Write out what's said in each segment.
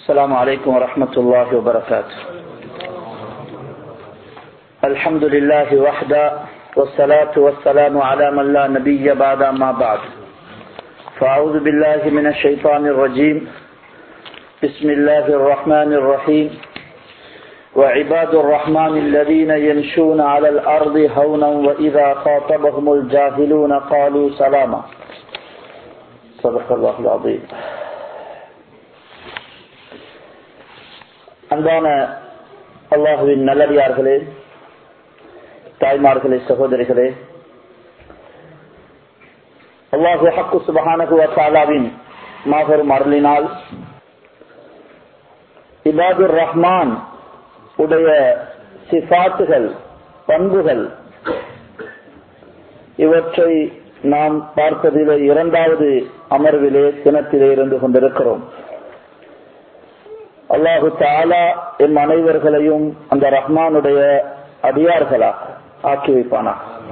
السلام عليكم ورحمة الله وبركاته الحمد لله وحده والصلاة والسلام على من لا نبي بعد ما بعد فأعوذ بالله من الشيطان الرجيم بسم الله الرحمن الرحيم وعباد الرحمن الذين يمشون على الأرض هونا وإذا خاطبهم الجاهلون قالوا سلاما صدق الله العظيم அன்பான அல்லாஹுவின் நல்லடியார்களே தாய்மார்களே சகோதரிகளே அல்லாஹு ஹக்கு சுபஹானகுவின் மாபெரும் அருளினால் இபாதுர் ரஹ்மான் உடைய சிபாத்துகள் பண்புகள் இவற்றை நாம் பார்ப்பதிலே இரண்டாவது அமர்விலே தினத்திலே இருந்து கொண்டிருக்கிறோம் அல்லாஹு தாலா எம் அனைவர்களையும் அந்த ரஹ்மானுடைய அடியார்களாக ஆக்கி வைப்பானா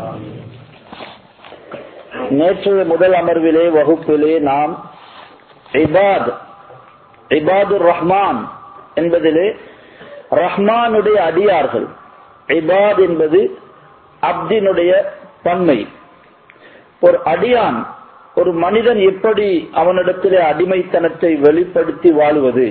நேற்றைய முதல் அமர்விலே வகுப்பிலே நாம் இபாத் இபாதுர் ரஹ்மான் என்பதிலே ரஹ்மானுடைய அடியார்கள் இபாத் என்பது அப்தினுடைய தன்மை ஒரு அடியான் ஒரு மனிதன் எப்படி அவனிடத்திலே அடிமைத்தனத்தை வெளிப்படுத்தி வாழுவது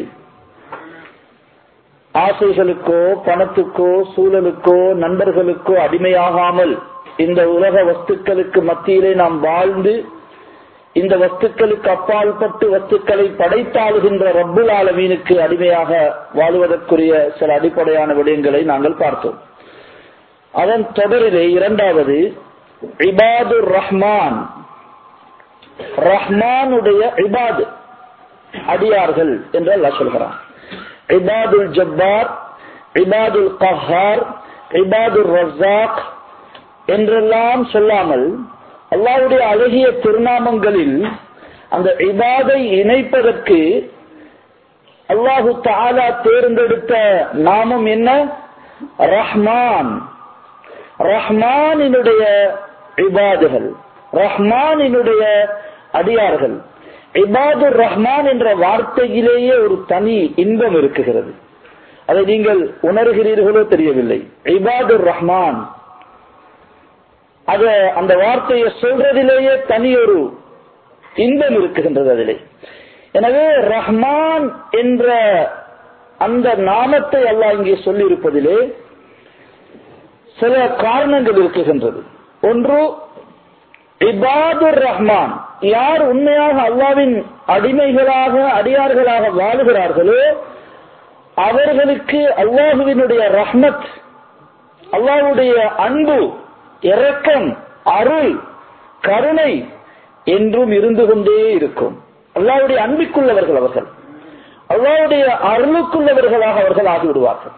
ஆசைகளுக்கோ பணத்துக்கோ சூழலுக்கோ நண்பர்களுக்கோ அடிமையாகாமல் இந்த உலக வஸ்துக்களுக்கு மத்தியிலே நாம் வாழ்ந்து இந்த வஸ்துக்களுக்கு அப்பால்பட்டு வஸ்துக்களை படைத்தாளுகின்ற ரப்புல் ஆலமீனுக்கு அடிமையாக வாழ்வதற்குரிய சில அடிப்படையான விடயங்களை நாங்கள் பார்த்தோம் அதன் தொடரிலே இரண்டாவது இபாதுர் ரஹ்மான் ரஹ்மானுடைய இபாது அடியார்கள் என்று அல்லாஹ் சொல்கிறான் இபாதுல் ஜப்பார் இபாதுல் கஹார் இபாதுல் ரஸாக் என்றெல்லாம் சொல்லாமல் அல்லாவுடைய அழகிய திருநாமங்களில் அந்த இபாதை இணைப்பதற்கு அல்லாஹு தாலா தேர்ந்தெடுத்த நாமம் என்ன ரஹ்மான் ரஹ்மானினுடைய இபாதுகள் ரஹ்மானினுடைய அடியார்கள் இபாதுர் ரஹ்மான் என்ற வார்த்தையிலேயே ஒரு தனி இன்பம் இருக்குகிறது அதை நீங்கள் உணர்கிறீர்களோ தெரியவில்லை இபாதுர் ரஹ்மான் அத அந்த வார்த்தையை சொல்றதிலேயே தனி ஒரு இன்பம் இருக்குகின்றது அதிலே எனவே ரஹ்மான் என்ற அந்த நாமத்தை அல்லாஹ் இங்கே சொல்லி இருப்பதிலே சில காரணங்கள் இருக்குகின்றது ஒன்று இபாதுர் ரஹ்மான் யார் உண்மையாக அல்லாவின் அடிமைகளாக அடியார்களாக வாழுகிறார்களோ அவர்களுக்கு அல்லாஹுவினுடைய ரஹ்மத் அல்லாஹுடைய அன்பு இரக்கம் அருள் கருணை என்றும் இருந்து கொண்டே இருக்கும் அல்லாவுடைய அன்பிற்குள்ளவர்கள் அவர்கள் அல்லாவுடைய அருளுக்குள்ளவர்களாக அவர்கள் ஆகிவிடுவார்கள்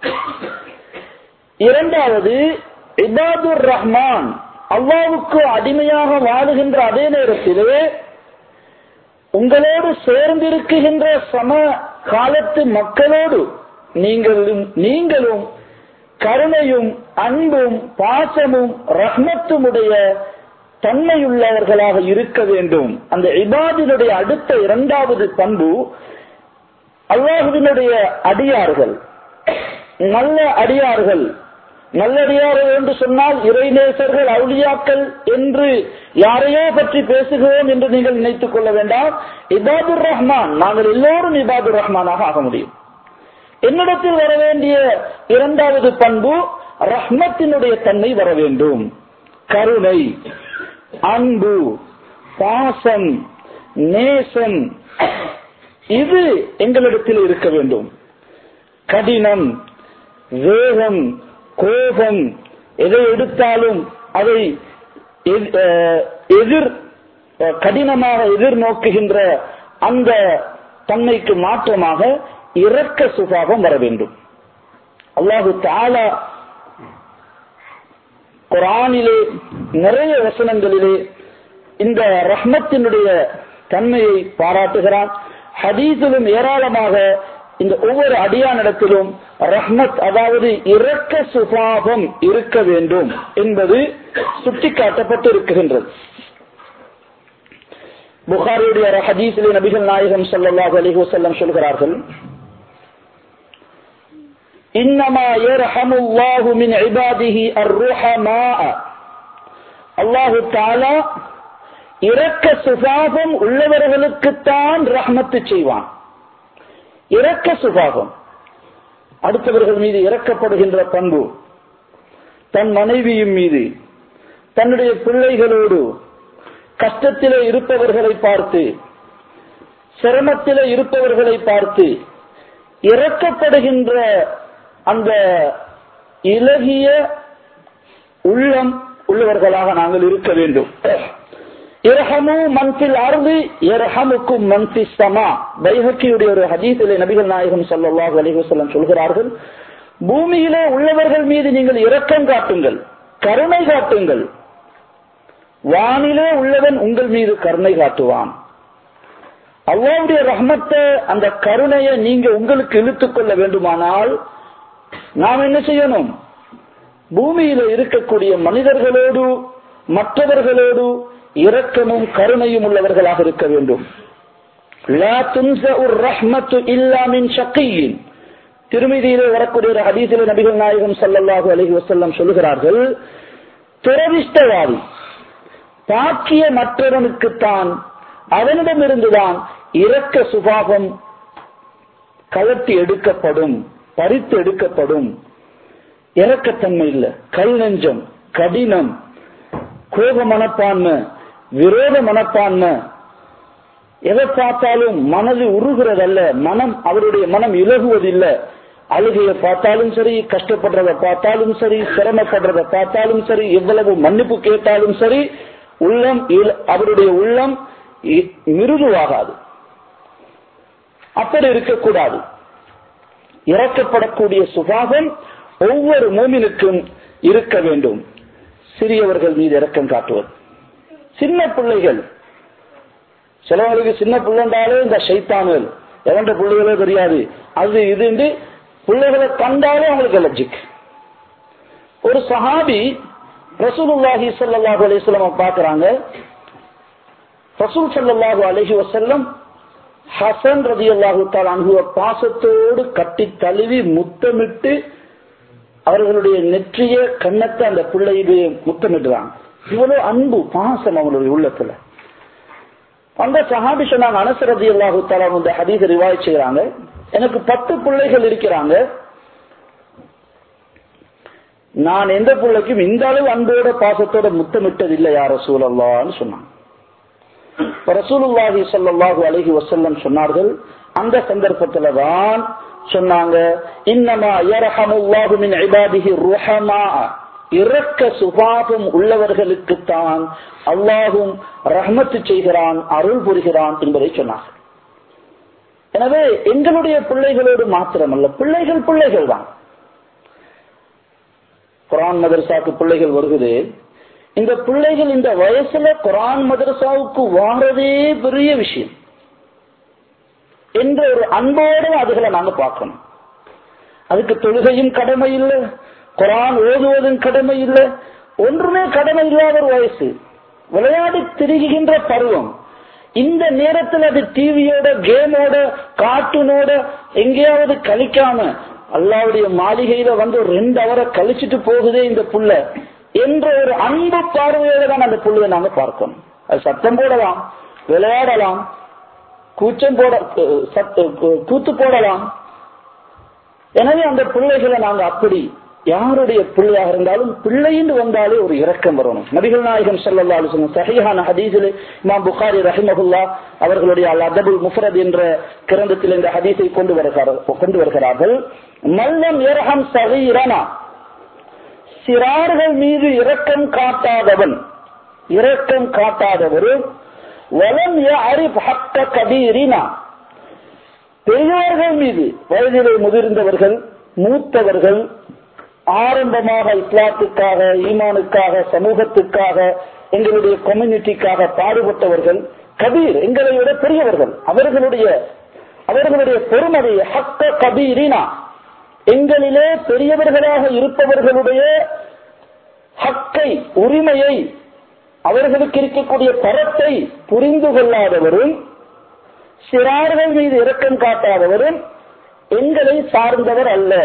இரண்டாவது இபாதுர் ரஹ்மான் அல்லாவுக்கு அடிமையாக வாழுகின்ற அதே நேரத்திலே உங்களோடு சேர்ந்திருக்குகின்ற சம காலத்து மக்களோடு நீங்களும் நீங்களும் கருணையும் அன்பும் பாசமும் ரஹ்மத்தும் உடைய தன்மையுள்ளவர்களாக இருக்க வேண்டும் அந்த இபாதினுடைய அடுத்த இரண்டாவது பண்பு அல்லாஹுவினுடைய அடியார்கள் நல்ல அடியார்கள் நல்லடியார்கள் என்று சொன்னால் இறைநேசர்கள் அவுளியாக்கள் என்று யாரையோ பற்றி பேசுகிறோம் என்று நீங்கள் நினைத்துக் கொள்ள வேண்டாம் இபாதுர் ரஹ்மான் நாங்கள் எல்லோரும் இபாதுர் ரஹ்மானாக ஆக முடியும் என்னிடத்தில் வர வேண்டிய இரண்டாவது பண்பு ரஹ்மத்தினுடைய தன்மை வர வேண்டும் கருணை அன்பு பாசம் நேசம் இது எங்களிடத்தில் இருக்க வேண்டும் கடினம் வேகம் கோபம் எதை எடுத்தாலும் அதை எதிர் கடினமாக எதிர்நோக்குகின்ற அந்த தன்மைக்கு மாற்றமாக இரக்க சுபாவம் வர வேண்டும் அல்லாஹு தாலா குரானிலே நிறைய வசனங்களிலே இந்த ரஹ்மத்தினுடைய தன்மையை பாராட்டுகிறான் ஹதீஸிலும் ஏராளமாக இந்த ஒவ்வொரு அடியானிடத்திலும் ரஹ்மத் அதாவது இரக்க சுபாவம் இருக்க வேண்டும் என்பது சுட்டிக்காட்டப்பட்டு இருக்குகின்றது புகாரியுடைய ஒரு ஹதீஸிலே நபிகள் நாயகம் ஸல்லல்லாஹு அலைஹி வஸல்லம் சொல்கிறார்கள் இன்னமா யர்ஹமுல்லாஹு மின் இபாதிஹி அர்ருஹமா அல்லாஹு தாலா இரக்க சுபாவம் உள்ளவர்களுக்குத்தான் ரஹ்மத்து செய்வான் இரக்க சுபாவம் அடுத்தவர்கள் மீது இறக்கப்படுகின்ற பண்பு தன் மனைவியின் மீது தன்னுடைய பிள்ளைகளோடு கஷ்டத்திலே இருப்பவர்களை பார்த்து சிரமத்திலே இருப்பவர்களை பார்த்து இறக்கப்படுகின்ற அந்த இலகிய உள்ளம் உள்ளவர்களாக நாங்கள் இருக்க வேண்டும் இரஹமு மன்பில் அருது இரஹமுக்கும் மன்பி சமா பைஹக்கியுடைய ஒரு ஹதீஸிலே நபிகள் நாயகம் சல்லாஹூ அலிஹசல்லம் சொல்கிறார்கள் பூமியிலே உள்ளவர்கள் மீது நீங்கள் இரக்கம் காட்டுங்கள் கருணை காட்டுங்கள் வானிலே உள்ளவன் உங்கள் மீது கருணை காட்டுவான் அல்லாவுடைய ரஹ்மத்தை அந்த கருணையை நீங்க உங்களுக்கு இழுத்துக் கொள்ள வேண்டுமானால் நாம் என்ன செய்யணும் பூமியில இருக்கக்கூடிய மனிதர்களோடு மற்றவர்களோடு இரக்கமும் கருணையும் உள்ளவர்களாக இருக்க வேண்டும் திருமதியிலே வரக்கூடிய ஒரு ஹதீசில நபிகள் நாயகம் சல்லல்லாஹு அலஹி வசல்லம் சொல்லுகிறார்கள் துரதிஷ்டவாதி பாக்கிய மற்றவனுக்குத்தான் அவனிடமிருந்துதான் இரக்க சுபாவம் கலட்டி எடுக்கப்படும் பறித்து எடுக்கப்படும் இறக்கத்தன்மை இல்ல கல் நெஞ்சம் கடினம் கோப மனப்பான்மை விரோத மனப்பான்மை எதை பார்த்தாலும் மனது உருகிறதல்ல மனம் அவருடைய மனம் இலகுவதில்லை அழுகைய பார்த்தாலும் சரி கஷ்டப்படுறத பார்த்தாலும் சரி சிரமப்படுறத பார்த்தாலும் சரி எவ்வளவு மன்னிப்பு கேட்டாலும் சரி உள்ளம் அவருடைய உள்ளம் மிருதுவாகாது அப்படி இருக்கக்கூடாது இறக்கப்படக்கூடிய சுபாவம் ஒவ்வொரு மூமினுக்கும் இருக்க வேண்டும் சிறியவர்கள் மீது இறக்கம் காட்டுவது சின்ன பிள்ளைகள் சிலவங்களுக்கு சின்ன பிள்ளைண்டாலே இந்த சைத்தான்கள் எவன்ற பிள்ளைகளோ தெரியாது அது இது பிள்ளைகளை கண்டாலே அவங்களுக்கு அலர்ஜிக் ஒரு சஹாபி ரசூலுல்லாஹி சல்லாஹு அலிஸ்லாம் பாக்குறாங்க ரசூல் சல்லாஹு அலஹி வசல்லம் ஹசன் ரதி அல்லாஹு அனுபவ பாசத்தோடு கட்டி தழுவி முத்தமிட்டு அவர்களுடைய நெற்றிய கண்ணத்தை அந்த பிள்ளைக்கு முத்தமிடுறாங்க இவ்வளவு அன்பு பாசம் அவங்களுடைய உள்ளத்துல அந்த சஹாபி சொன்னாங்க அனசரதி அல்லாஹு தாலா இந்த ஹதீஸ் ரிவாய் செய்யறாங்க எனக்கு பத்து பிள்ளைகள் இருக்கிறாங்க நான் எந்த பிள்ளைக்கும் இந்த அளவு அன்போட பாசத்தோட முத்தமிட்டது இல்லை யார சூழல்லான்னு சொன்னாங்க ரசூலுல்லாஹி சல்லாஹு அலஹி வசல்லம் சொன்னார்கள் அந்த சந்தர்ப்பத்துல தான் சொன்னாங்க இன்னமா யரஹமுல்லாஹு மின் இபாதிஹி ருஹமா இரக்க சுபாவம் உள்ளவர்களுக்குத்தான் அல்லாஹும் ரஹ்மத்து செய்கிறான் அருள் புரிகிறான் என்பதை சொன்னார் எனவே எங்களுடைய பிள்ளைகளோடு மாத்திரமல்ல பிள்ளைகள் பிள்ளைகள் தான் குரான் மதரசாக்கு பிள்ளைகள் வருகுது இந்த பிள்ளைகள் இந்த வயசுல குரான் மதரசாவுக்கு வாரதே பெரிய விஷயம் என்ற ஒரு அன்போடு அதுகளை நாங்க பார்க்கணும் அதுக்கு தொழுகையும் கடமை இல்லை குரான் ஓதுவதும் கடமை இல்லை ஒன்றுமே கடமை இல்லாத ஒரு வயசு விளையாடி திரிகின்ற பருவம் இந்த நேரத்தில் அது டிவியோட கேமோட கார்ட்டூனோட எங்கேயாவது கழிக்காம அல்லாவுடைய மாளிகையில வந்து ஒரு ரெண்டு அவரை கழிச்சிட்டு போகுதே இந்த புள்ள என்ற ஒரு அன்பு பார்வையோட தான் அந்த புள்ளைய நாங்க பார்க்கணும் அது சத்தம் போடலாம் விளையாடலாம் கூச்சம் போட கூத்து போடலாம் எனவே அந்த பிள்ளைகளை நாங்க அப்படி யாருடைய பிள்ளையாக இருந்தாலும் பிள்ளைன்னு வந்தாலே ஒரு இரக்கம் வரணும் நபிகள் நாயகம் சல்லா அலுவலம் சஹிஹான ஹதீஸில் இமாம் புகாரி ரஹிமகுல்லா அவர்களுடைய அல் அதபுல் முஃபரத் என்ற கிரந்தத்தில் இந்த ஹதீஸை கொண்டு வருகிறார் கொண்டு வருகிறார்கள் மல்லம் இரகம் சகீரனா சிறார்கள் மீது இரக்கம் காட்டாதவன் இரக்கம் காட்டாதவரும் வலம் அறிப் ஹக்க கபீரினா பெரியவர்கள் மீது வயதிலே முதிர்ந்தவர்கள் மூத்தவர்கள் ஆரம்பமாக இஸ்லாத்துக்காக ஈமானுக்காக சமூகத்துக்காக எங்களுடைய கம்யூனிட்டிக்காக பாடுபட்டவர்கள் கபீர் எங்களை விட பெரியவர்கள் அவர்களுடைய அவர்களுடைய பெருமதி ஹக்க கபீரினா எங்களிலே பெரியவர்களாக இருப்பவர்களுடைய ஹக்கை உரிமையை அவர்களுக்கு இருக்கக்கூடிய தரத்தை புரிந்து கொள்ளாதவரும் சிறார்கள் மீது இரக்கம் காட்டாதவரும் எங்களை சார்ந்தவர் அல்ல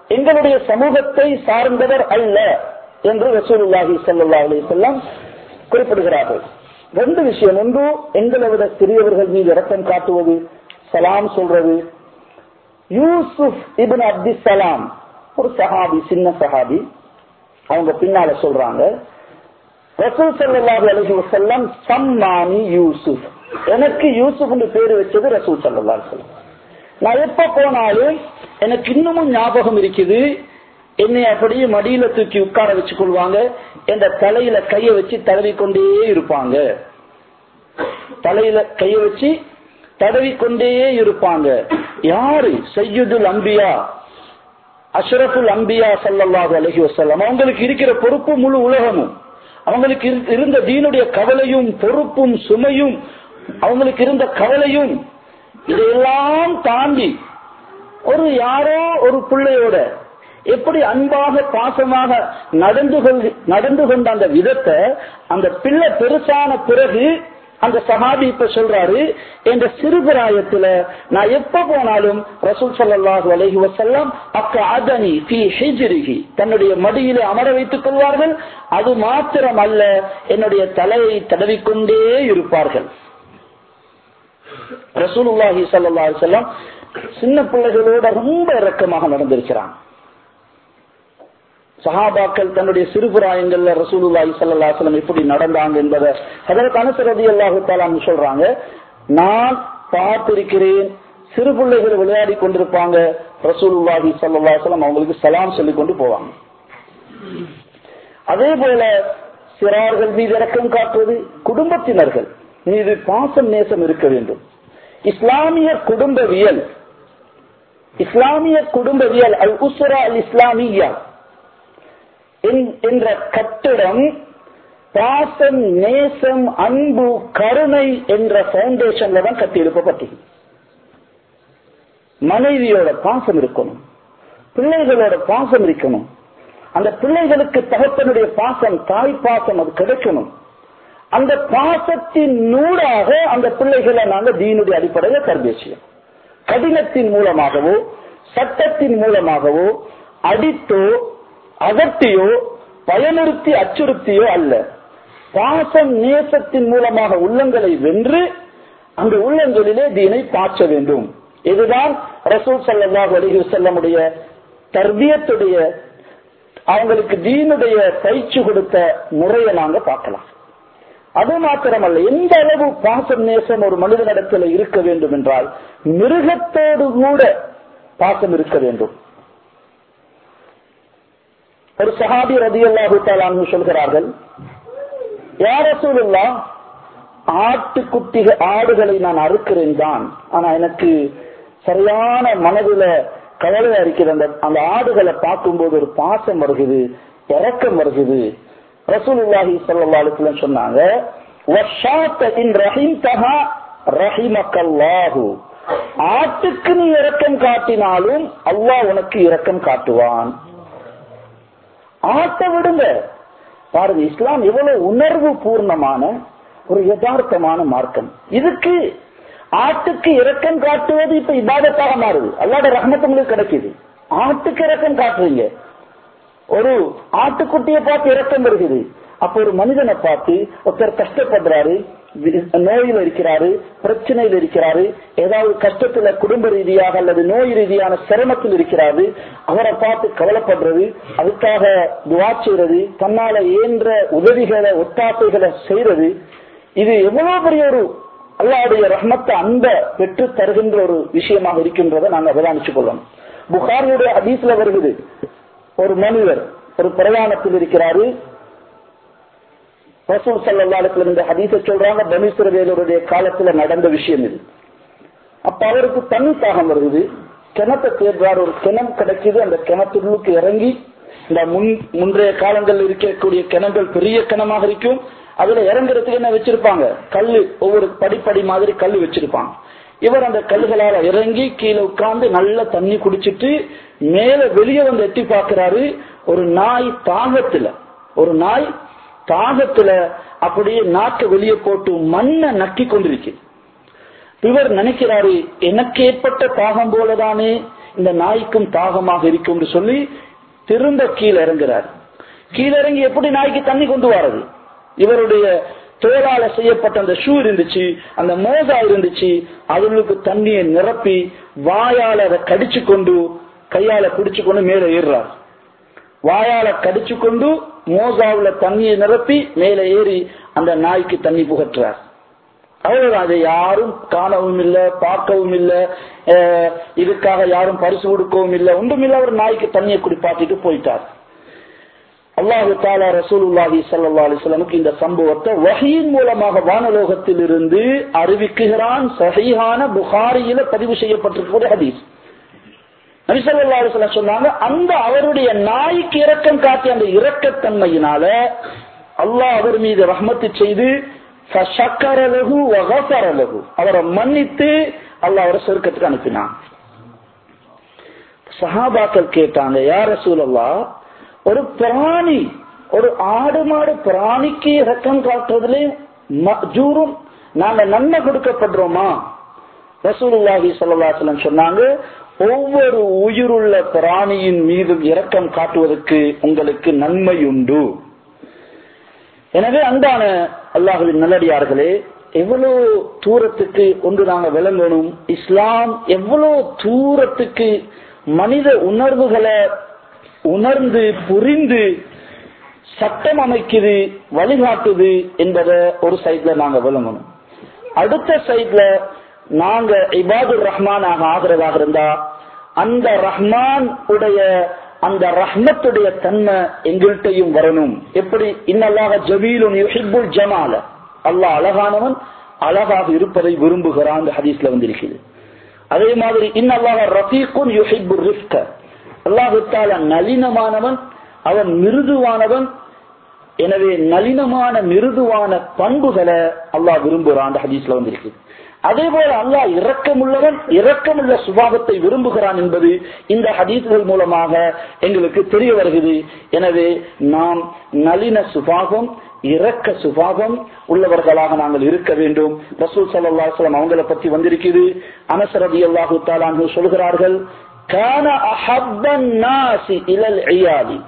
எங்களுடைய சமூகத்தை சார்ந்தவர் அல்ல என்று ரசூலுல்லாஹி ஸல்லல்லாஹு அலைஹி வஸல்லம் குறிப்பிடுகிறார்கள் ரெண்டு விஷயம் ஒன்று எங்களை விட சிறியவர்கள் மீது இரக்கம் காட்டுவது சலாம் சொல்றது யூசுப் இபின் அப்தி சலாம் ஒரு சஹாபி சின்ன சஹாபி அவங்க பின்னால சொல்றாங்க ரசூல் சல்லாஹு அலஹி வசல்லம் சம்மானி யூசுப் எனக்கு யூசுப் பேரு வச்சது ரசூல் சல்லா சொல்லம் நான் எப்ப போனாலும் எனக்கு இன்னமும் ஞாபகம் இருக்குது என்னை அப்படியே மடியில தூக்கி உட்கார வச்சு கொள்வாங்க என்ற தலையில கைய வச்சு தடவி கொண்டே இருப்பாங்க தலையில கைய வச்சு தடவி கொண்டே இருப்பாங்க யாரு சையுதுல் அம்பியா அஷ்ரஃபுல் அம்பியா சல்லல்லாஹு அலஹி வசல்லம் அவங்களுக்கு இருக்கிற பொறுப்பு முழு உலகமும் அவங்களுக்கு இருந்த தீனுடைய கவலையும் பொறுப்பும் சுமையும் அவங்களுக்கு இருந்த கவலையும் இதையெல்லாம் தாண்டி ஒரு யாரோ ஒரு பிள்ளையோட எப்படி அன்பாக பாசமாக நடந்து கொண்டு நடந்து கொண்ட அந்த விதத்தை அந்த பிள்ளை பெருசான பிறகு அந்த சஹாபி இப்ப சொல்றாரு என்ற சிறுபிராயத்துல நான் எப்ப போனாலும் ரசூல் சல்லாஹூ அலஹி வசல்லாம் அக்க அதனி பி ஹிஜ்ரிஹி தன்னுடைய மடியிலே அமர வைத்துக் கொள்வார்கள் அது மாத்திரம் அல்ல என்னுடைய தலையை தடவிக்கொண்டே இருப்பார்கள் ரசூலுல்லாஹி சல்லா செல்லம் சின்ன பிள்ளைகளோட ரொம்ப இறக்கமாக நடந்திருக்கிறான் சஹாபாக்கள் தன்னுடைய சிறுபுராயங்கள்ல ரசூலுல்லாஹி ஸல்லல்லாஹு அலைஹி வஸல்லம் எப்படி நடந்தாங்க என்பதை ஹஜரத் அனஸ் ரலியல்லாஹு தஆலா சொல்றாங்க நான் பார்த்திருக்கிறேன் சிறு பிள்ளைகள் விளையாடி கொண்டிருப்பாங்க ரசூலுல்லாஹி ஸல்லல்லாஹு அலைஹி வஸல்லம் அவங்களுக்கு சலாம் சொல்லி கொண்டு போவாங்க அதே போல சிறார்கள் மீது இரக்கம் காட்டுவது குடும்பத்தினர்கள் மீது பாசம் நேசம் இருக்க வேண்டும் இஸ்லாமிய குடும்பவியல் இஸ்லாமிய குடும்பவியல் அல் உஸ்ரா அல் இஸ்லாமியா என்ற கட்டிடம் பாசம் நேசம் அன்பு கருணை என்ற பவுண்டேஷன்ல தான் கட்டி எழுப்பப்பட்டது மனைவியோட பாசம் இருக்கணும் பிள்ளைகளோட பாசம் இருக்கணும் அந்த பிள்ளைகளுக்கு தகப்பனுடைய பாசம் தாய் பாசம் அது கிடைக்கணும் அந்த பாசத்தின் நூடாக அந்த பிள்ளைகளை நாங்க தீனுடைய அடிப்படையில் தர்பேசியம் கடினத்தின் மூலமாகவோ சட்டத்தின் மூலமாகவோ அடித்தோ அகற்றியோ பயனுறுத்தி அச்சுறுத்தியோ அல்ல பாசம் நேசத்தின் மூலமாக உள்ளங்களை வென்று அந்த உள்ளங்களிலே தீனை பாய்ச்ச வேண்டும் இதுதான் ரசூல் சல்லாஹ் அலிஹி செல்லமுடைய தர்பியத்துடைய அவங்களுக்கு தீனுடைய பயிற்சி கொடுத்த முறையை நாங்க பார்க்கலாம் அது மாத்திரமல்ல எந்த அளவு பாசம் நேசம் ஒரு மனிதனிடத்தில் இருக்க வேண்டும் என்றால் மிருகத்தோடு கூட பாசம் இருக்க வேண்டும் ஒரு சஹாபி ரதி அல்லாஹு சொல்கிறார்கள் யார சூழல்லா ஆட்டுக்குட்டிகள் ஆடுகளை நான் அறுக்கிறேன் தான் ஆனா எனக்கு சரியான மனதுல கவலையா இருக்கிற அந்த அந்த ஆடுகளை பார்க்கும்போது ஒரு பாசம் வருகுது இறக்கம் வருகுது ரசூலுல்லாஹி ஸல்லல்லாஹு அலைஹி வஸல்லம் சொன்னாங்க வஷாத்த இன் ரஹீம்தஹா ரஹிமக்கல்லாஹு ஆட்டுக்கு நீ இரக்கம் காட்டினாலும் அல்லாஹ் உனக்கு இரக்கம் காட்டுவான் ஆட்டை விடுங்க பாருங்க இஸ்லாம் எவ்வளவு உணர்வு பூர்ணமான ஒரு யதார்த்தமான மார்க்கம் இதுக்கு ஆட்டுக்கு இரக்கம் காட்டுவது இப்ப இபாதத்தாக மாறுது அல்லாட ரஹமத்து உங்களுக்கு கிடைக்குது ஆட்டுக்கு இரக்கம் காட்டுறீங்க ஒரு ஆட்டுக்குட்டியை பார்த்து இரக்கம் வருகிறது அப்ப ஒரு மனிதனை பார்த்து ஒருத்தர் கஷ்டப்படுறாரு நோயில் இருக்கிறாரு பிரச்சனையில் இருக்கிறாரு ஏதாவது கஷ்டத்துல குடும்ப ரீதியாக அல்லது நோய் ரீதியான சிரமத்தில் இருக்கிறாரு அவரை பார்த்து கவலைப்படுறது அதுக்காக துவா செய்யறது தன்னால இயன்ற உதவிகளை ஒத்தாசைகளை செய்யறது இது எவ்வளவு பெரிய ஒரு அல்லாவுடைய ரஹ்மத்தை அன்ப பெற்று தருகின்ற ஒரு விஷயமாக இருக்கின்றதை நாங்கள் அவதானிச்சுக் கொள்ளணும் புகாரியுடைய ஹதீஸ்ல வருகிறது ஒரு மனிதர் ஒரு பிரயாணத்தில் இருக்கிறாரு ரசூல் சல்லா அலுவலம் இந்த ஹதீஸை சொல்றாங்க பனீஸ்வரவேலருடைய காலத்துல நடந்த விஷயம் இது அப்ப அவருக்கு தண்ணி தாகம் வருது கிணத்தை தேடுறாரு ஒரு கிணம் கிடைக்குது அந்த கிணத்துள்ளுக்கு இறங்கி இந்த முன் முன்றைய காலங்களில் இருக்கக்கூடிய கிணங்கள் பெரிய கிணமாக இருக்கும் அதுல இறங்குறதுக்கு என்ன வச்சிருப்பாங்க கல்லு ஒவ்வொரு படிப்படி மாதிரி கல்லு வச்சிருப்பாங்க இவர் அந்த கல்லுகளால இறங்கி கீழே உட்கார்ந்து நல்ல தண்ணி குடிச்சிட்டு மேல வெளியே வந்து எட்டி பார்க்கிறாரு ஒரு நாய் தாகத்துல ஒரு நாய் தாகத்துல அப்படியே நாக்க வெளியே போட்டு மண்ணை நக்கி கொண்டிருக்கு இவர் நினைக்கிறாரு எனக்கு ஏற்பட்ட தாகம் போலதானே இந்த நாய்க்கும் தாகமாக இருக்கும் என்று சொல்லி திரும்ப கீழே இறங்குறார் கீழே இறங்கி எப்படி நாய்க்கு தண்ணி கொண்டு வரது இவருடைய தோளால செய்யப்பட்ட அந்த ஷூ இருந்துச்சு அந்த மோசா இருந்துச்சு அதுகளுக்கு தண்ணியை நிரப்பி வாயால அதை கடிச்சு கொண்டு கையால பிடிச்சு கொண்டு மேலே ஏறுறார் வாயால கடிச்சு கொண்டு மோசாவுல தண்ணியை நிரப்பி மேலே ஏறி அந்த நாய்க்கு தண்ணி புகற்றார் அவ்வளவுதான் அதை யாரும் காணவும் இல்லை பார்க்கவும் இல்லை அஹ், இதுக்காக யாரும் பரிசு கொடுக்கவும் இல்லை ஒன்றுமில்ல அவர் நாய்க்கு தண்ணியை குடிப்பாட்டிட்டு போயிட்டார் அல்லாஹு தாலா ரசூலுல்லாஹி ஸல்லல்லாஹு அலைஹி வஸல்லமுக்கு இந்த சம்பவத்தை வஹீன் மூலமாக வானலோகத்தில் இருந்து அறிவிக்குகிறான் சஹீஹான புகாரியில பதிவு செய்யப்பட்டிருக்கிற ஹதீஸ் நபி ஸல்லல்லாஹு அலைஹி வஸல்லம் சொன்னாங்க அந்த அவருடைய நாய்க்கு இரக்கம் காட்டிய அந்த இரக்கத்தன்மையினால அல்லாஹ் அவர் மீது ரஹ்மத்து செய்து ஃபஷக்கர லஹு வ கஃபர லஹு. அவரை மன்னித்து அல்லாஹ் அவரை சொர்க்கத்துக்கு அனுப்பினான் சஹாபாக்கள் கேட்டாங்க யார் ரசூலல்லா ஒரு பிராணி ஒரு ஆடு மாடு பிராணிக்கு இரக்கம் காட்டுறதுல மஜூரும் நாங்க நன்மை கொடுக்கப்படுறோமா ரசூலுல்லாஹி ஸல்லல்லாஹு அலைஹி வஸல்லம் சொன்னாங்க ஒவ்வொரு உயிருள்ள பிராணியின் மீதும் இரக்கம் காட்டுவதற்கு உங்களுக்கு நன்மை உண்டு எனவே அன்பான அல்லாஹுவின் நல்லடியார்களே எவ்வளவு தூரத்துக்கு ஒன்று நாங்க விளங்கணும் இஸ்லாம் எவ்வளவு தூரத்துக்கு மனித உணர்வுகளை உணர்ந்து புரிந்து சட்டம் அமைக்குது வழிகாட்டுது என்பதை ஒரு சைட்ல நாங்க விளங்கணும் அடுத்த சைட்ல நாங்க இபாதுர் ரஹ்மானாக ஆகிறதாக இருந்தா அந்த ரஹ்மான் உடைய அந்த ரஹ்மத்துடைய தன்மை எங்கள்கிட்டையும் வரணும் எப்படி இன்னல்லாக ஜபீலுன் யுஹிப்புல் ஜமால அல்லாஹ் அழகானவன் அழகாக இருப்பதை விரும்புகிறான் அந்த ஹதீஸ்ல வந்திருக்கிறது அதே மாதிரி இன்னல்லாக ரஃபீக்குன் யுஹிப்புர் ரிஃப்க அல்லாஹு தாலா நளினமானவன் அவன் மிருதுவானவன் எனவே நளினமான மிருதுவான பண்புகளை அல்லாஹ் விரும்புகிறான் அந்த ஹதீஸ்ல வந்திருக்கு அதே போல அல்லாஹ் இரக்கமுள்ளவன் இரக்கமுள்ள சுபாவத்தை விரும்புகிறான் என்பது இந்த ஹதீஸ்கள் மூலமாக எங்களுக்கு தெரிய வருகிறது எனவே நாம் நளின சுபாவம் இரக்க சுபாவம் உள்ளவர்களாக நாங்கள் இருக்க வேண்டும் ரசூல் சல்லா சொல்லம் அவங்களை பத்தி வந்திருக்குது அனசரதி அல்லாஹு தாலான்னு சொல்கிறார்கள் கான அஹப்பன் நாசி இலல் ஐயாதி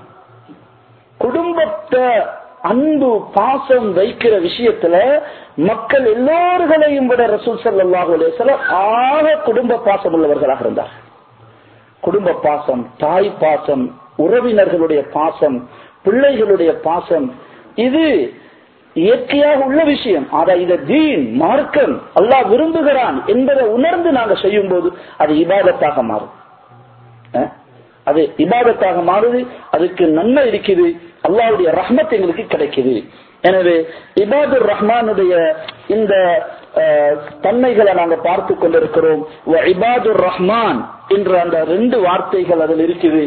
குடும்பத்தை அன்பு பாசம் வைக்கிற விஷயத்துல மக்கள் எல்லோர்களையும் விட ரசூல் சல்லாஹூ அலையம் ஆக குடும்ப பாசம் உள்ளவர்களாக இருந்தார் குடும்ப பாசம் தாய் பாசம் உறவினர்களுடைய பாசம் பிள்ளைகளுடைய பாசம் இது இயற்கையாக உள்ள விஷயம் ஆனா இத தீன் மார்க்கம் அல்லாஹ் விரும்புகிறான் என்பதை உணர்ந்து நாங்க செய்யும் போது அது இபாதத்தாக மாறும் அஹ்? அது இபாதத்தாக மாறுது அதுக்கு நன்மை இருக்குது அல்லாவுடைய ரஹ்மத் எங்களுக்கு கிடைக்குது எனவே இபாதுர் ரஹ்மானுடைய இந்த அஹ், தன்மைகளை நாங்க பார்த்து கொண்டிருக்கிறோம் வ இபாதுர் ரஹ்மான் என்ற அந்த ரெண்டு வார்த்தைகள் அதில் இருக்குது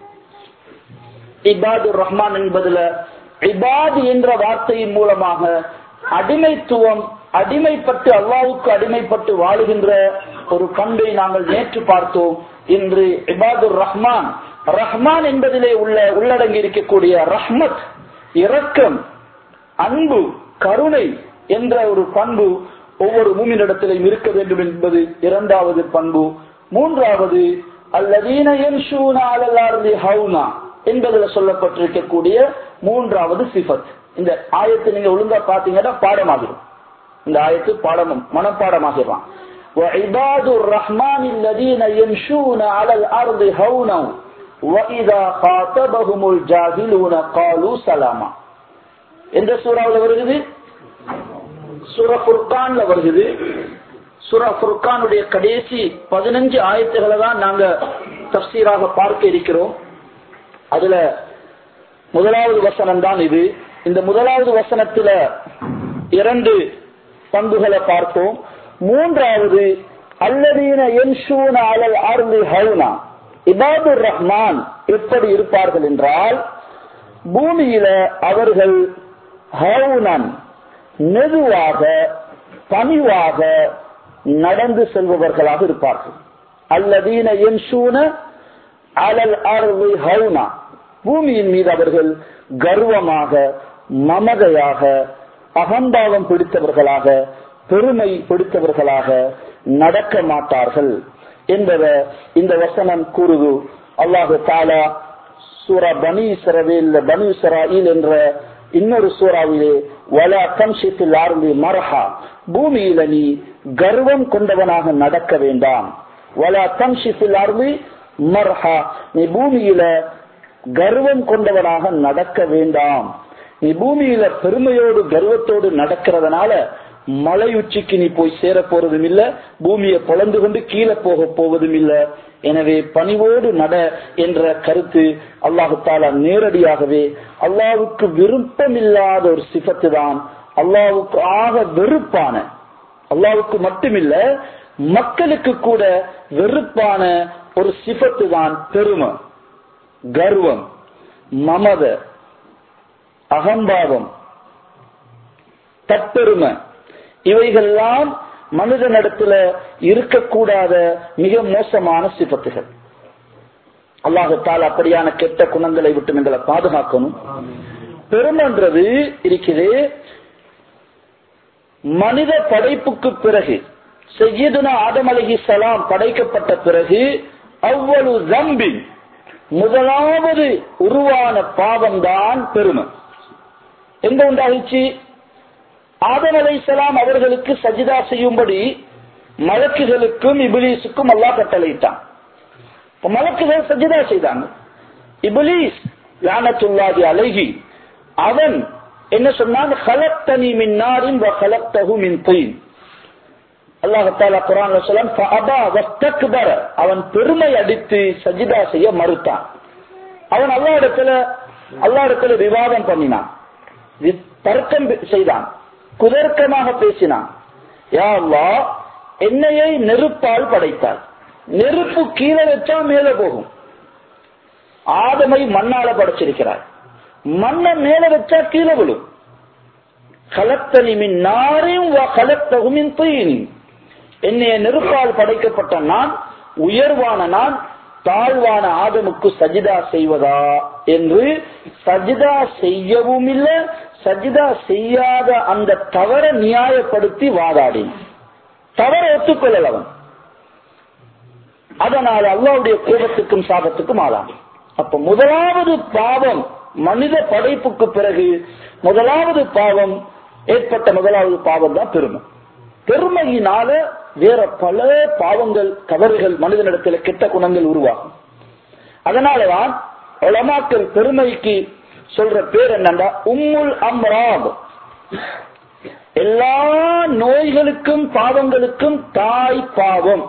இபாதுர் ரஹ்மான் என்பதுல இபாது என்ற வார்த்தையின் மூலமாக அடிமைத்துவம் அடிமைப்பட்டு அல்லாவுக்கு அடிமைப்பட்டு வாழுகின்ற ஒரு பண்பை நாங்கள் நேற்று பார்த்தோம் இன்று இபாதுர் ரஹ்மான் ரஹ்மான் என்பதிலே உள்ள உள்ளடங்கி இருக்கக்கூடிய ரஹ்மத் இரக்கம் அன்பு கருணை என்ற ஒரு பண்பு ஒவ்வொரு மூமினிடத்திலும் இருக்க வேண்டும் என்பது இரண்டாவது பண்பு மூன்றாவது அல்லதீன யம்ஷூன அலல் அர்தி ஹவுனா என்பதுல சொல்லப்பட்டிருக்கக்கூடிய மூன்றாவது சிஃபத் இந்த ஆயத்தை நீங்க ஒழுங்கா பாத்தீங்கன்னா பாடமாகிடும் இந்த ஆயத்து பாடமும் மனப்பாடமாகிடுவான் وعباد الرحمن الذين يمشون على الأرض هونا وإذا خاطبهم الجاهلون قالوا سلاما எந்த சூறாவில் வருகிறது சூர ஃபுர்கான்ல வருகிறது சூரா ஃபுர்கானுடைய கடைசி பதினஞ்சு ஆயத்துகளை தான் நாங்க தப்சீராக பார்க்க இருக்கிறோம் அதுல முதலாவது வசனம் தான் இது இந்த முதலாவது வசனத்துல இரண்டு பண்புகளை பார்ப்போம் மூன்றாவது அல்லதீன என்ஷூன அலல் அருளி ஹவுனா இபாதுர் ரஹ்மான் எப்படி இருப்பார்கள் என்றால் பூமியில அவர்கள் ஹவுனன் மெதுவாக பணிவாக நடந்து செல்பவர்களாக இருப்பார்கள் அல்லதீன என்ஷூன அலல் அருளி ஹவுனா பூமியின் மீது அவர்கள் கர்வமாக மமதையாக அகம்பாவம் பிடித்தவர்களாக பெருமை பிடித்தவர்களாக நடக்க மாட்டார்கள் என்பதை இந்த வசனம் கூறுது அல்லாஹு தாலா சூரா பனி இஸ்ரவேல் பனி இஸ்ராயில் என்ற இன்னொரு சூறாவிலே வல கம்சித்தில் ஆர்ந்து மரஹா பூமியில நீ கர்வம் கொண்டவனாக நடக்க வேண்டாம் வல கம்சித்தில் ஆர்ந்து மர்ஹா நீ பூமியில கர்வம் கொண்டவனாக நடக்க வேண்டாம் நீ பூமியில பெருமையோடு கர்வத்தோடு நடக்கிறதுனால மலை உச்சிக்கு நீ போய் சேர போறதும் இல்ல பூமியை பொழந்து கொண்டு கீழே போக போவதும் இல்ல எனவே பணிவோடு நட என்ற கருத்து அல்லாஹு தாலா நேரடியாகவே அல்லாவுக்கு விருப்பமில்லாத ஒரு சிபத்து தான் அல்லாவுக்கு ஆக வெறுப்பான அல்லாவுக்கு மட்டுமில்ல மக்களுக்கு கூட வெறுப்பான ஒரு சிபத்து தான் பெருமை கர்வம் மமத அகம்பாவம் தற்பெருமை இவைகள்லாம் மனிதனிடத்துல இருக்கக்கூடாத மிக மோசமான சிபத்துகள் அல்லாஹத்தால் அப்படியான கெட்ட குணங்களை விட்டு எங்களை பாதுகாக்கணும் பெருமன்றது இருக்குது மனித படைப்புக்கு பிறகு செய்யதுனா ஆதம் அலகி சலாம் படைக்கப்பட்ட பிறகு அவ்வளவு ஜம்பின் முதலாவது உருவான பாவம் தான் பெருமை எங்க உண்டாகிச்சு ஆதம் அலைசலாம் அவர்களுக்கு சஜிதா செய்யும்படி மலக்குகளுக்கும் இபிலீஸுக்கும் அல்லா கட்டளையிட்டான் மலக்குகள் சஜிதா செய்தாங்க இபிலீஸ் லானத்துல்லாதி அழகி அவன் என்ன சொன்னான் ஹலக்தனி மின் நாரின் ஹலக்தகு மின் பொயின் அல்லாஹால குரான் சொல்ல அவன் பெருமை அடித்து சஜிதா செய்ய மறுத்தான் அவன் அல்லா இடத்துல அல்லா இடத்துல விவாதம் பண்ணினான் தர்க்கம் செய்தான் குதர்க்கமாக பேசினான் யா அல்லா என்னையை நெருப்பால் படைத்தார் நெருப்பு கீழே வச்சா மேல போகும் ஆதமை மண்ணால படைச்சிருக்கிறார் மண்ணை மேல வச்சா கீழே விழும் கலத்தனி மின் நாரையும் கலத்தகுமின் தீனி என்னைய நெருப்பால் படைக்கப்பட்ட நான் உயர்வான நான் தாழ்வான ஆதமுக்கு சஜிதா செய்வதா என்று சஜிதா செய்யவும் இல்லை சஜிதா செய்யாத அந்த தவற நியாயப்படுத்தி வாதாடி தவற ஒத்துக்கொள்ளல் அவன் அதனால் அல்லாவுடைய கோபத்துக்கும் சாபத்துக்கும் ஆளான் அப்ப முதலாவது பாவம் மனித படைப்புக்கு பிறகு முதலாவது பாவம் ஏற்பட்ட முதலாவது பாவம் தான் பெருமை பெருமையினால வேற பல பாவங்கள் தவறுகள் மனிதனிடத்தில் கெட்ட குணங்கள் உருவாகும் அதனாலதான் உலமாக்கள் பெருமைக்கு சொல்ற பேர் என்னண்டா உம்முல் அம்ராப் எல்லா நோய்களுக்கும் பாவங்களுக்கும் தாய் பாவம்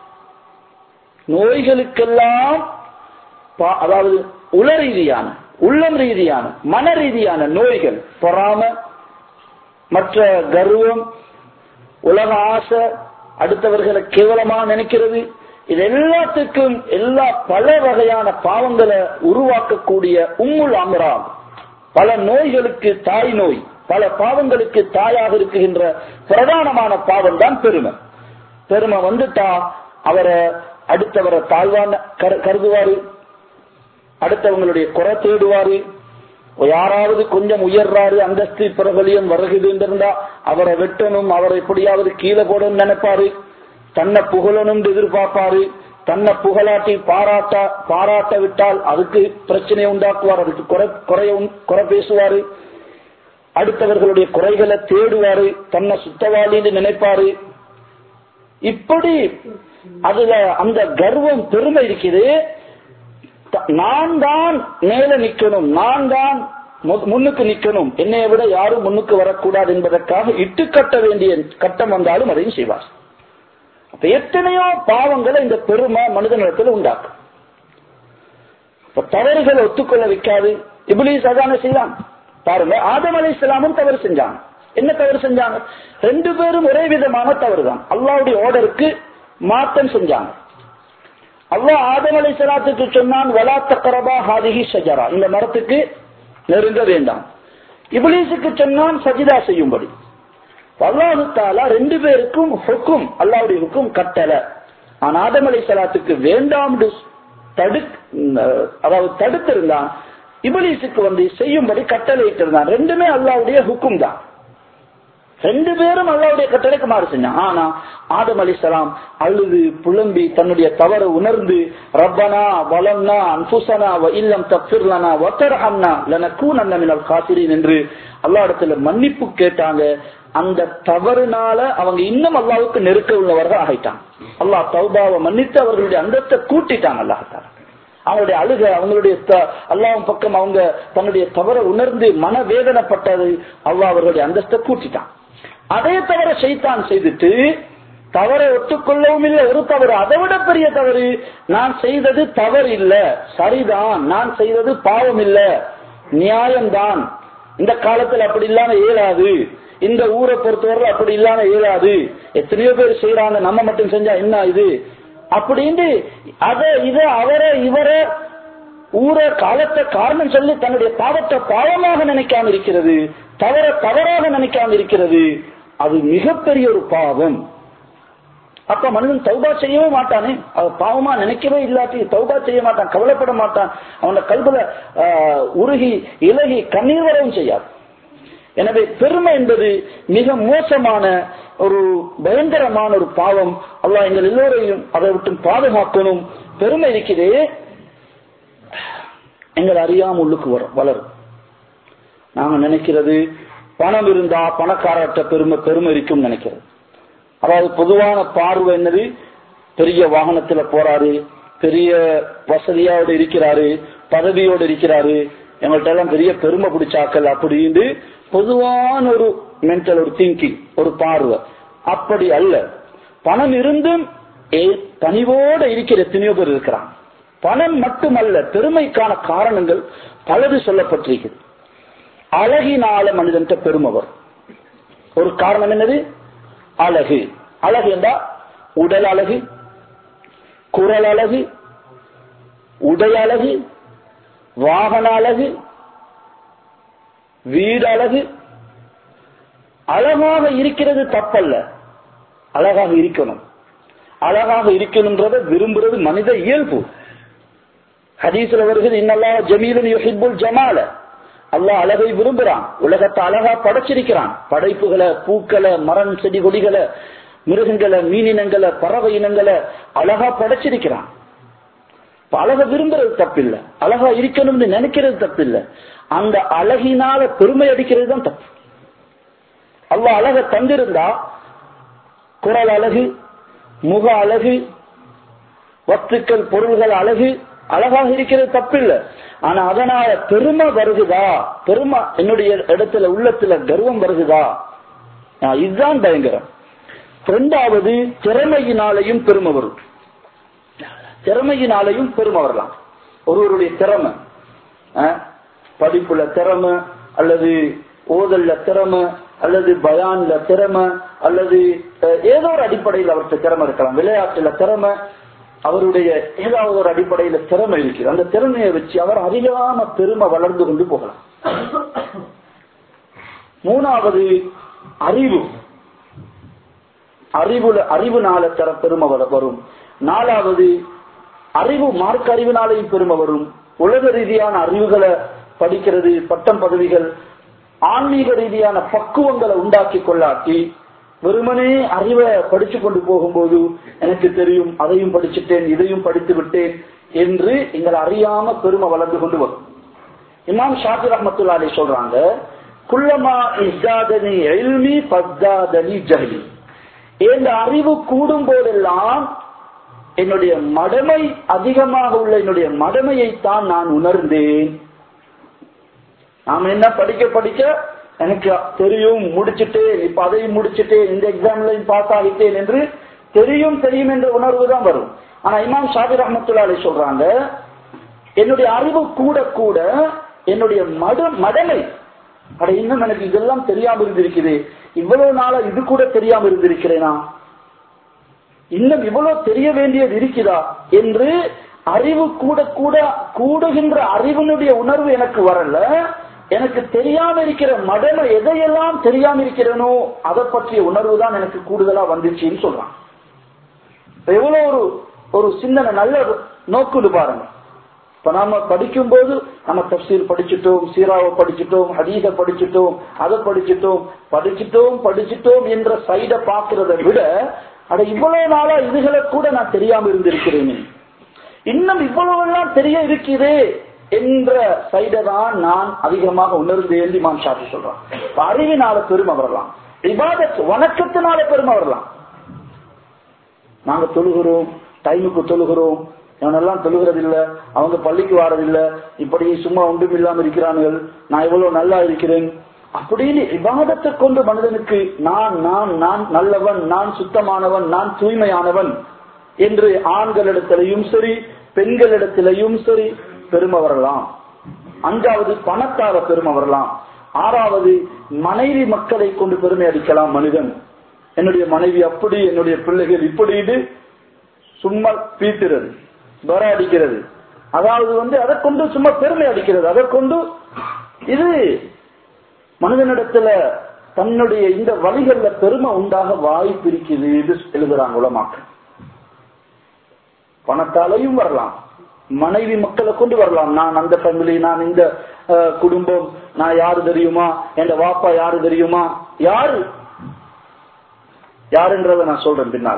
நோய்களுக்கெல்லாம் அதாவது உள ரீதியான உள்ளம் ரீதியான மன ரீதியான நோய்கள் பொறாம மற்ற கர்வம் உலக ஆசை அடுத்தவர்களை கேவலமா நினைக்கிறது இது எல்லாத்துக்கும் எல்லா பல வகையான பாவங்களை உருவாக்கக்கூடிய உம்முல் அமராம் பல நோய்களுக்கு தாய் நோய் பல பாவங்களுக்கு தாயாக இருக்குகின்ற பிரதானமான பாவம் தான் பெருமை பெருமை வந்துட்டா அவரை அடுத்தவரை தாழ்வான கருதுவாரு அடுத்தவங்களுடைய குறை தேடுவாரு யாராவது கொஞ்சம் உயர்றாரு அந்தஸ்து பிரபலியம் வருகிறது இருந்தா அவரை வெட்டணும் அவரை எப்படியாவது கீழே போடணும் நினைப்பாரு தன்னை புகழணும் எதிர்பார்ப்பாரு தன்னை புகழாட்டி பாராட்ட பாராட்ட விட்டால் அதுக்கு பிரச்சனை உண்டாக்குவார் அதுக்கு குறை குறைய குறை பேசுவாரு அடுத்தவர்களுடைய குறைகளை தேடுவாரு தன்னை சுத்தவாளின்னு நினைப்பாரு இப்படி அதுல அந்த கர்வம் பெருமை இருக்குது நான் தான் மேல நிக்கணும் நான் தான் முன்னுக்கு நிக்கணும் என்னைய விட யாரும் முன்னுக்கு வரக்கூடாது என்பதற்காக இட்டு கட்ட வேண்டிய கட்டம் வந்தாலும் அதையும் செய்வார் அப்ப எத்தனையோ பாவங்களை இந்த பெருமை மனிதனிடத்தில் உண்டாக்கும் இப்ப தவறுகளை ஒத்துக்கொள்ள வைக்காது இபிலிஸ் அதான செய்யலாம் பாருங்க ஆதம் அலி இஸ்லாமும் தவறு செஞ்சாங்க என்ன தவறு செஞ்சாங்க ரெண்டு பேரும் ஒரே விதமான தவறு தான் அல்லாவுடைய ஆர்டருக்கு மாற்றம் செஞ்சாங்க அல்லாஹ் ஆதம் அலி சலாத்துக்கு சொன்னான் வலா தக்கரபா ஹாதிஹி ஷஜரா இந்த மரத்துக்கு நெருங்க வேண்டாம் இபிலிஸுக்கு சொன்னான் சஜிதா செய்யும்படி அல்லாஹு தாலா ரெண்டு பேருக்கும் ஹுக்கும் அல்லாவுடைய ஹுக்கும் கட்டளை ஆனா ஆதம் அலி சலாத்துக்கு வேண்டாம் தடு அதாவது தடுத்திருந்தான் இபிலிஸுக்கு வந்து செய்யும்படி கட்டளை இருந்தான் ரெண்டுமே அல்லாவுடைய ஹுக்கும் தான் ரெண்டு பேரும் அல்லாவுடைய கட்டளைக்கு மாறு செஞ்சான் ஆனா ஆதம் அலிசலாம் அழுது புலம்பி தன்னுடைய தவறு உணர்ந்து ரப்பனா வலம்னா அன்புசனா இல்லம் தப்பிர்லனா ஒத்தரஹம்னா லனக்கூனன்ன மினல் காசிரின் என்று அல்லா இடத்துல மன்னிப்பு கேட்டாங்க அந்த தவறுனால அவங்க இன்னும் அல்லாவுக்கு நெருக்க உள்ளவர்கள் ஆகிட்டாங்க அல்லாஹ் தௌபாவை மன்னித்து அவர்களுடைய அந்தத்தை கூட்டிட்டாங்க அல்லாஹால அவங்களுடைய அழுக அவங்களுடைய அல்லாவும் பக்கம் அவங்க தன்னுடைய தவற உணர்ந்து மன வேதனைப்பட்டது அல்லாஹ் அவர்களுடைய அந்தஸ்தை கூட்டிட்டான் அதே தவிர செய்தான் செய்துட்டு தவறை ஒத்துக்கொள்ளவும் இல்லை ஒரு தவறு அதை விட பெரிய தவறு நான் செய்தது தவறு இல்ல சரிதான் நான் செய்தது பாவம் இல்ல நியாயம்தான் இந்த காலத்துல அப்படி இல்லாம இயலாது இந்த ஊரை பொறுத்தவரை அப்படி இல்லாம இயலாது எத்தனையோ பேர் செய்யறாங்க நம்ம மட்டும் செஞ்சா என்ன இது அப்படின்னு அத இத அவரை இவரை ஊரை காலத்தை காரணம் சொல்லி தன்னுடைய பாவத்தை பாவமாக நினைக்காம இருக்கிறது தவற தவறாக நினைக்காம இருக்கிறது அது மிகப்பெரிய ஒரு பாவம் அப்ப மனிதன் தௌபா செய்யவே மாட்டானே அவ பாவமா நினைக்கவே இல்லாட்டி தௌபா செய்ய மாட்டான் கவலைப்பட மாட்டான் அவன கல்புல உருகி இலகி கண்ணீர் வரவும் செய்யாது எனவே பெருமை என்பது மிக மோசமான ஒரு பயங்கரமான ஒரு பாவம் அல்லா எங்கள் எல்லோரையும் அதை விட்டு பாதுகாக்கணும் பெருமை இருக்கிறதே எங்கள் அறியாம உள்ளுக்கு வரும் வளரும் நாங்க நினைக்கிறது பணம் இருந்தா பணக்காரர்கிட்ட பெருமை பெருமை இருக்கும் நினைக்கிறது அதாவது பொதுவான பார்வை என்னது பெரிய வாகனத்துல போறாரு பெரிய வசதியோடு இருக்கிறாரு பதவியோடு இருக்கிறாரு எங்கள்கிட்ட எல்லாம் பெரிய பெருமை பிடிச்சாக்கள் அப்படின்னு பொதுவான ஒரு மென்டல் ஒரு திங்கிங் ஒரு பார்வை அப்படி அல்ல பணம் இருந்தும் பணிவோட இருக்கிற எத்தனையோ பேர் இருக்கிறான் பணம் மட்டுமல்ல பெருமைக்கான காரணங்கள் பலது சொல்லப்பட்டிருக்கிறது அழகினால மனிதன் பெருமை வரும் ஒரு காரணம் என்னது அழகு அழகு என்றா உடல் அழகு குரல் அழகு உடை அழகு வாகன அழகு வீடு அழகு அழகாக இருக்கிறது தப்பல்ல அழகாக இருக்கணும் அழகாக இருக்கணும்ன்றத விரும்புறது மனித இயல்பு ஹதீஸ்ல வருகிறது இன்னெல்லாம் ஜமீலன் யுஹிப்புல் ஜமால அல்லாஹ் அழகை விரும்புறான் உலகத்தை அழகா படைச்சிருக்கிறான் படைப்புகளை பூக்களை மரம் செடி கொடிகளை மிருகங்களை மீனினங்களை பறவை இனங்களை அழகா படைச்சிருக்கிறான் அழக விரும்புறது தப்பில்லை அழகா இருக்கணும்னு நினைக்கிறது தப்பில்லை அந்த அழகினால பெருமை அடிக்கிறது தான் தப்பு அல்ல அழக தந்திருந்தா குரல் அழகு முக அழகு வத்துக்கள் பொருள்கள் அழகு அழகாக இருக்கிறது தப்பில்லை ஆனா அதனால பெருமை வருகுதா பெருமை என்னுடைய இடத்துல உள்ளத்துல கர்வம் வருகுதா இதுதான் பயங்கரம் இரண்டாவது திறமையினாலையும் பெருமை வரும் திறமையினாலையும் பெருமை வரலாம் ஒருவருடைய திறமை படிப்புல திறமை அல்லது ஓதல்ல திறமை அல்லது பயான்ல திறமை அல்லது ஏதோ ஒரு அடிப்படையில் அவருக்கு திறமை இருக்கலாம் விளையாட்டுல திறமை அவருடைய ஏதாவது ஒரு அடிப்படையில திறமை இருக்குது அந்த திறமையை வச்சு அவர் அதிகமான பெருமை வளர்ந்து கொண்டு போகலாம் மூணாவது அறிவு அறிவுல அறிவுனால தர பெருமை வரும் நாலாவது அறிவு மார்க்க அறிவினாலையும் பெருமை வரும் உலக ரீதியான அறிவுகளை படிக்கிறது பட்டம் பதவிகள் ஆன்மீக ரீதியான பக்குவங்களை உண்டாக்கி கொள்ளாட்டி வெறுமனே அறிவை படிச்சு கொண்டு போகும்போது எனக்கு தெரியும் அதையும் படிச்சுட்டேன் இதையும் படித்து விட்டேன் என்று எங்களை அறியாம பெருமை வளர்ந்து கொண்டு வரும் இமாம் ஷாபி ரஹமத்துல்லாலே சொல்றாங்க குள்ளமா இஸ்தாதனி எல்மி பத்தாதனி ஜஹலி இந்த அறிவு கூடும் போதெல்லாம் என்னுடைய மடமை அதிகமாக உள்ள என்னுடைய மடமையைத்தான் நான் உணர்ந்தேன் நாம என்ன படிக்க படிக்க எனக்கு தெரியும் முடிச்சுட்டேன் இப்ப அதையும் முடிச்சுட்டேன் இந்த எக்ஸாம்லையும் பாஸ் ஆகிட்டேன் என்று தெரியும் தெரியும் என்ற உணர்வு தான் வரும் ஆனா இமாம் ஷாபி ரஹமத்துல்லாலே சொல்றாங்க என்னுடைய அறிவு கூட கூட என்னுடைய மட மடமை அட இன்னும் எனக்கு இதெல்லாம் தெரியாம இருந்திருக்குது இவ்வளவு நாளா இது கூட தெரியாம இருந்திருக்கிறேனா இன்னும் இவ்வளவு தெரிய வேண்டியது இருக்குதா என்று அறிவு கூட கூட கூடுகின்ற அறிவினுடைய உணர்வு எனக்கு வரல எனக்கு தெரியாம இருக்கிற மடமை எதையெல்லாம் தெரியாம இருக்கிறனோ அதை பற்றிய உணர்வு தான் எனக்கு கூடுதலா வந்துச்சுன்னு சொல்றான் எவ்வளவு ஒரு ஒரு சிந்தனை நல்ல நோக்குன்னு பாருங்க இப்ப நாம படிக்கும் போது நம்ம தப்சீர் படிச்சுட்டோம் சீராவை படிச்சுட்டோம் ஹதீஸ படிச்சுட்டோம் அதை படிச்சுட்டோம் படிச்சுட்டோம் படிச்சுட்டோம் என்ற சைட பாக்குறதை விட அட இவ்வளவு நாளா இதுகளை கூட நான் தெரியாம இருந்திருக்கிறேனே இன்னும் இவ்வளவு எல்லாம் தெரிய இருக்கிறே என்ற சைட தான் நான் அதிகமாக உணர்ந்து எழுதி மான் ஷாஃபி சொல்றான் இப்ப அறிவினால பெருமை வரலாம் இபாதத் வணக்கத்தினால பெருமை வரலாம் நாங்க தொழுகிறோம் டைமுக்கு தொழுகிறோம் இவனெல்லாம் தொழுகிறது இல்ல அவங்க பள்ளிக்கு வாரதில்ல இப்படி சும்மா ஒன்றும் இல்லாம இருக்கிறார்கள் நான் இவ்வளவு நல்லா இருக்கிறேன் அப்படின்னு இபாதத்தை கொண்டு மனிதனுக்கு நான் நான் நான் நல்லவன் நான் சுத்தமானவன் நான் தூய்மையானவன் என்று ஆண்களிடத்திலையும் சரி பெண்களிடத்திலையும் சரி பெருமை வரலாம் அஞ்சாவது பணத்தால பெருமை வரலாம் ஆறாவது மனைவி மக்களை கொண்டு பெருமை அடிக்கலாம் மனிதன் என்னுடைய மனைவி அப்படி என்னுடைய பிள்ளைகள் இப்படி சும்மா பீத்துறது வர அடிக்கிறது அதாவது வந்து அதை கொண்டு சும்மா பெருமை அடிக்கிறது அதை கொண்டு இது மனிதனிடத்துல தன்னுடைய இந்த வழிகள்ல பெருமை உண்டாக வாய்ப்பு இருக்குது இது எழுதுறாங்க உலமாக்கள் பணத்தாலையும் வரலாம் மனைவி மக்களை கொண்டு வரலாம் நான் அந்த ஃபேமிலி நான் இந்த அஹ், குடும்பம் நான் யாரு தெரியுமா என் வாப்பா யாரு தெரியுமா யாரு யாருன்றத நான் சொல்றேன் பின்னால்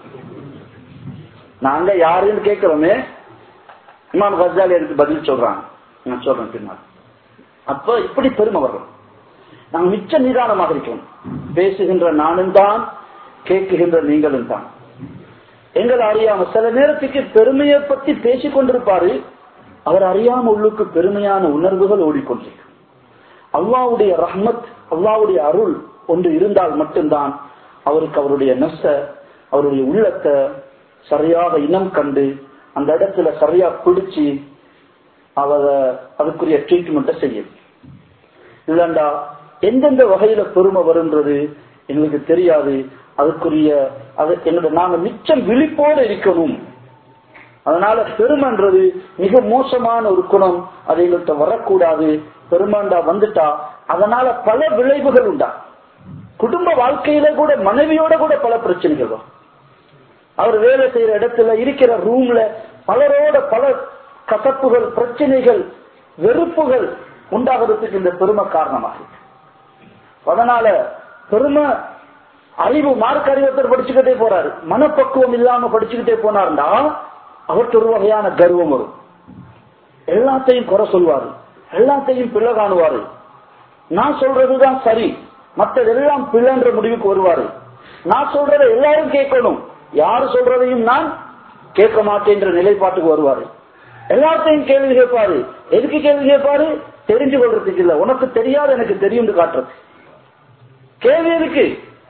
நாங்க யாருன்னு கேட்கிறோமே இமாம் கசாலி எனக்கு பதில் சொல்றாங்க நான் சொல்றேன் பின்னால் அப்ப இப்படி பெருமை வரும் நாங்க மிச்ச நிதானமாக இருக்கோம் பேசுகின்ற நானும் தான் கேட்குகின்ற நீங்களும் தான் எங்களை அறியாம சில நேரத்துக்கு பெருமையை பத்தி பேசிக் கொண்டிருப்பாரு அவர் அறியாம உள்ளுக்கு பெருமையான உணர்வுகள் ஓடிக்கொண்டிருக்கும் அல்லாவுடைய ரஹ்மத் அல்லாவுடைய அருள் ஒன்று இருந்தால் மட்டும்தான் அவருக்கு அவருடைய நெச அவருடைய உள்ளத்தை சரியாக இனம் கண்டு அந்த இடத்துல சரியா பிடிச்சு அவர அதுக்குரிய ட்ரீட்மெண்ட்டை செய்யும் இல்லண்டா எந்தெந்த வகையில பெருமை வருன்றது எங்களுக்கு தெரியாது அதுக்குரிய அது என்னோட நாங்க மிச்சம் விழிப்போடு இருக்கணும் அதனால பெருமைன்றது மிக மோசமான ஒரு குணம் அது எங்கள்கிட்ட வரக்கூடாது பெருமாண்டா வந்துட்டா அதனால பல விளைவுகள் உண்டா குடும்ப வாழ்க்கையில கூட மனைவியோட கூட பல பிரச்சனைகள் வரும் அவர் வேலை செய்யற இடத்துல இருக்கிற ரூம்ல பலரோட பல கசப்புகள் பிரச்சனைகள் வெறுப்புகள் உண்டாகிறதுக்கு இந்த பெருமை காரணமாக இருக்கு. அதனால பெருமை அறிவு மார்க் அறிவத்தர் படிச்சுக்கிட்டே போறாரு மனப்பக்குவம் இல்லாம படிச்சுக்கிட்டே போனார்னா அவருக்கு ஒரு வகையான கர்வம் வரும் எல்லாத்தையும் குறை சொல்வாரு எல்லாத்தையும் பிள்ளை காணுவாரு நான் சொல்றதுதான் சரி மற்றதெல்லாம் பிள்ளைன்ற முடிவுக்கு வருவாரு நான் சொல்றதை எல்லாரும் கேட்கணும் யாரு சொல்றதையும் நான் கேட்க மாட்டேன்ற நிலைப்பாட்டுக்கு வருவாரு எல்லாத்தையும் கேள்வி கேட்பாரு எதுக்கு கேள்வி கேட்பாரு தெரிஞ்சு கொள்றதுக்கு இல்ல உனக்கு தெரியாது எனக்கு தெரியும் காட்டுறது கேள்வி எதுக்கு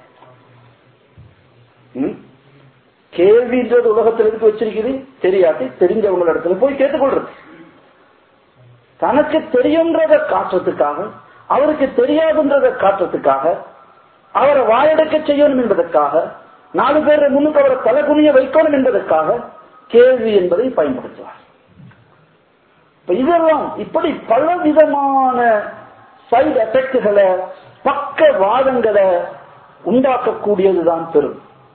ம்? கேள்வின்றது உலகத்துல எதுக்கு வச்சிருக்குது தெரியாட்டி தெரிஞ்சவங்க இடத்துல போய் கேட்டுக்கொள்றது தனக்கு தெரியும்ன்றத காட்டுறதுக்காக அவருக்கு தெரியாதுன்றதை காட்டுறதுக்காக அவரை வாயடக்க செய்யணும் என்பதற்காக நாலு பேரை முன்னுக்கு அவரை தலைகுனிய வைக்கணும் என்பதற்காக கேள்வி என்பதை பயன்படுத்துவார் இப்ப இதெல்லாம் இப்படி பல விதமான சைடு எஃபெக்டுகளை பக்க வாதங்களை உண்டாக்கக்கூடியதுதான் பெரும்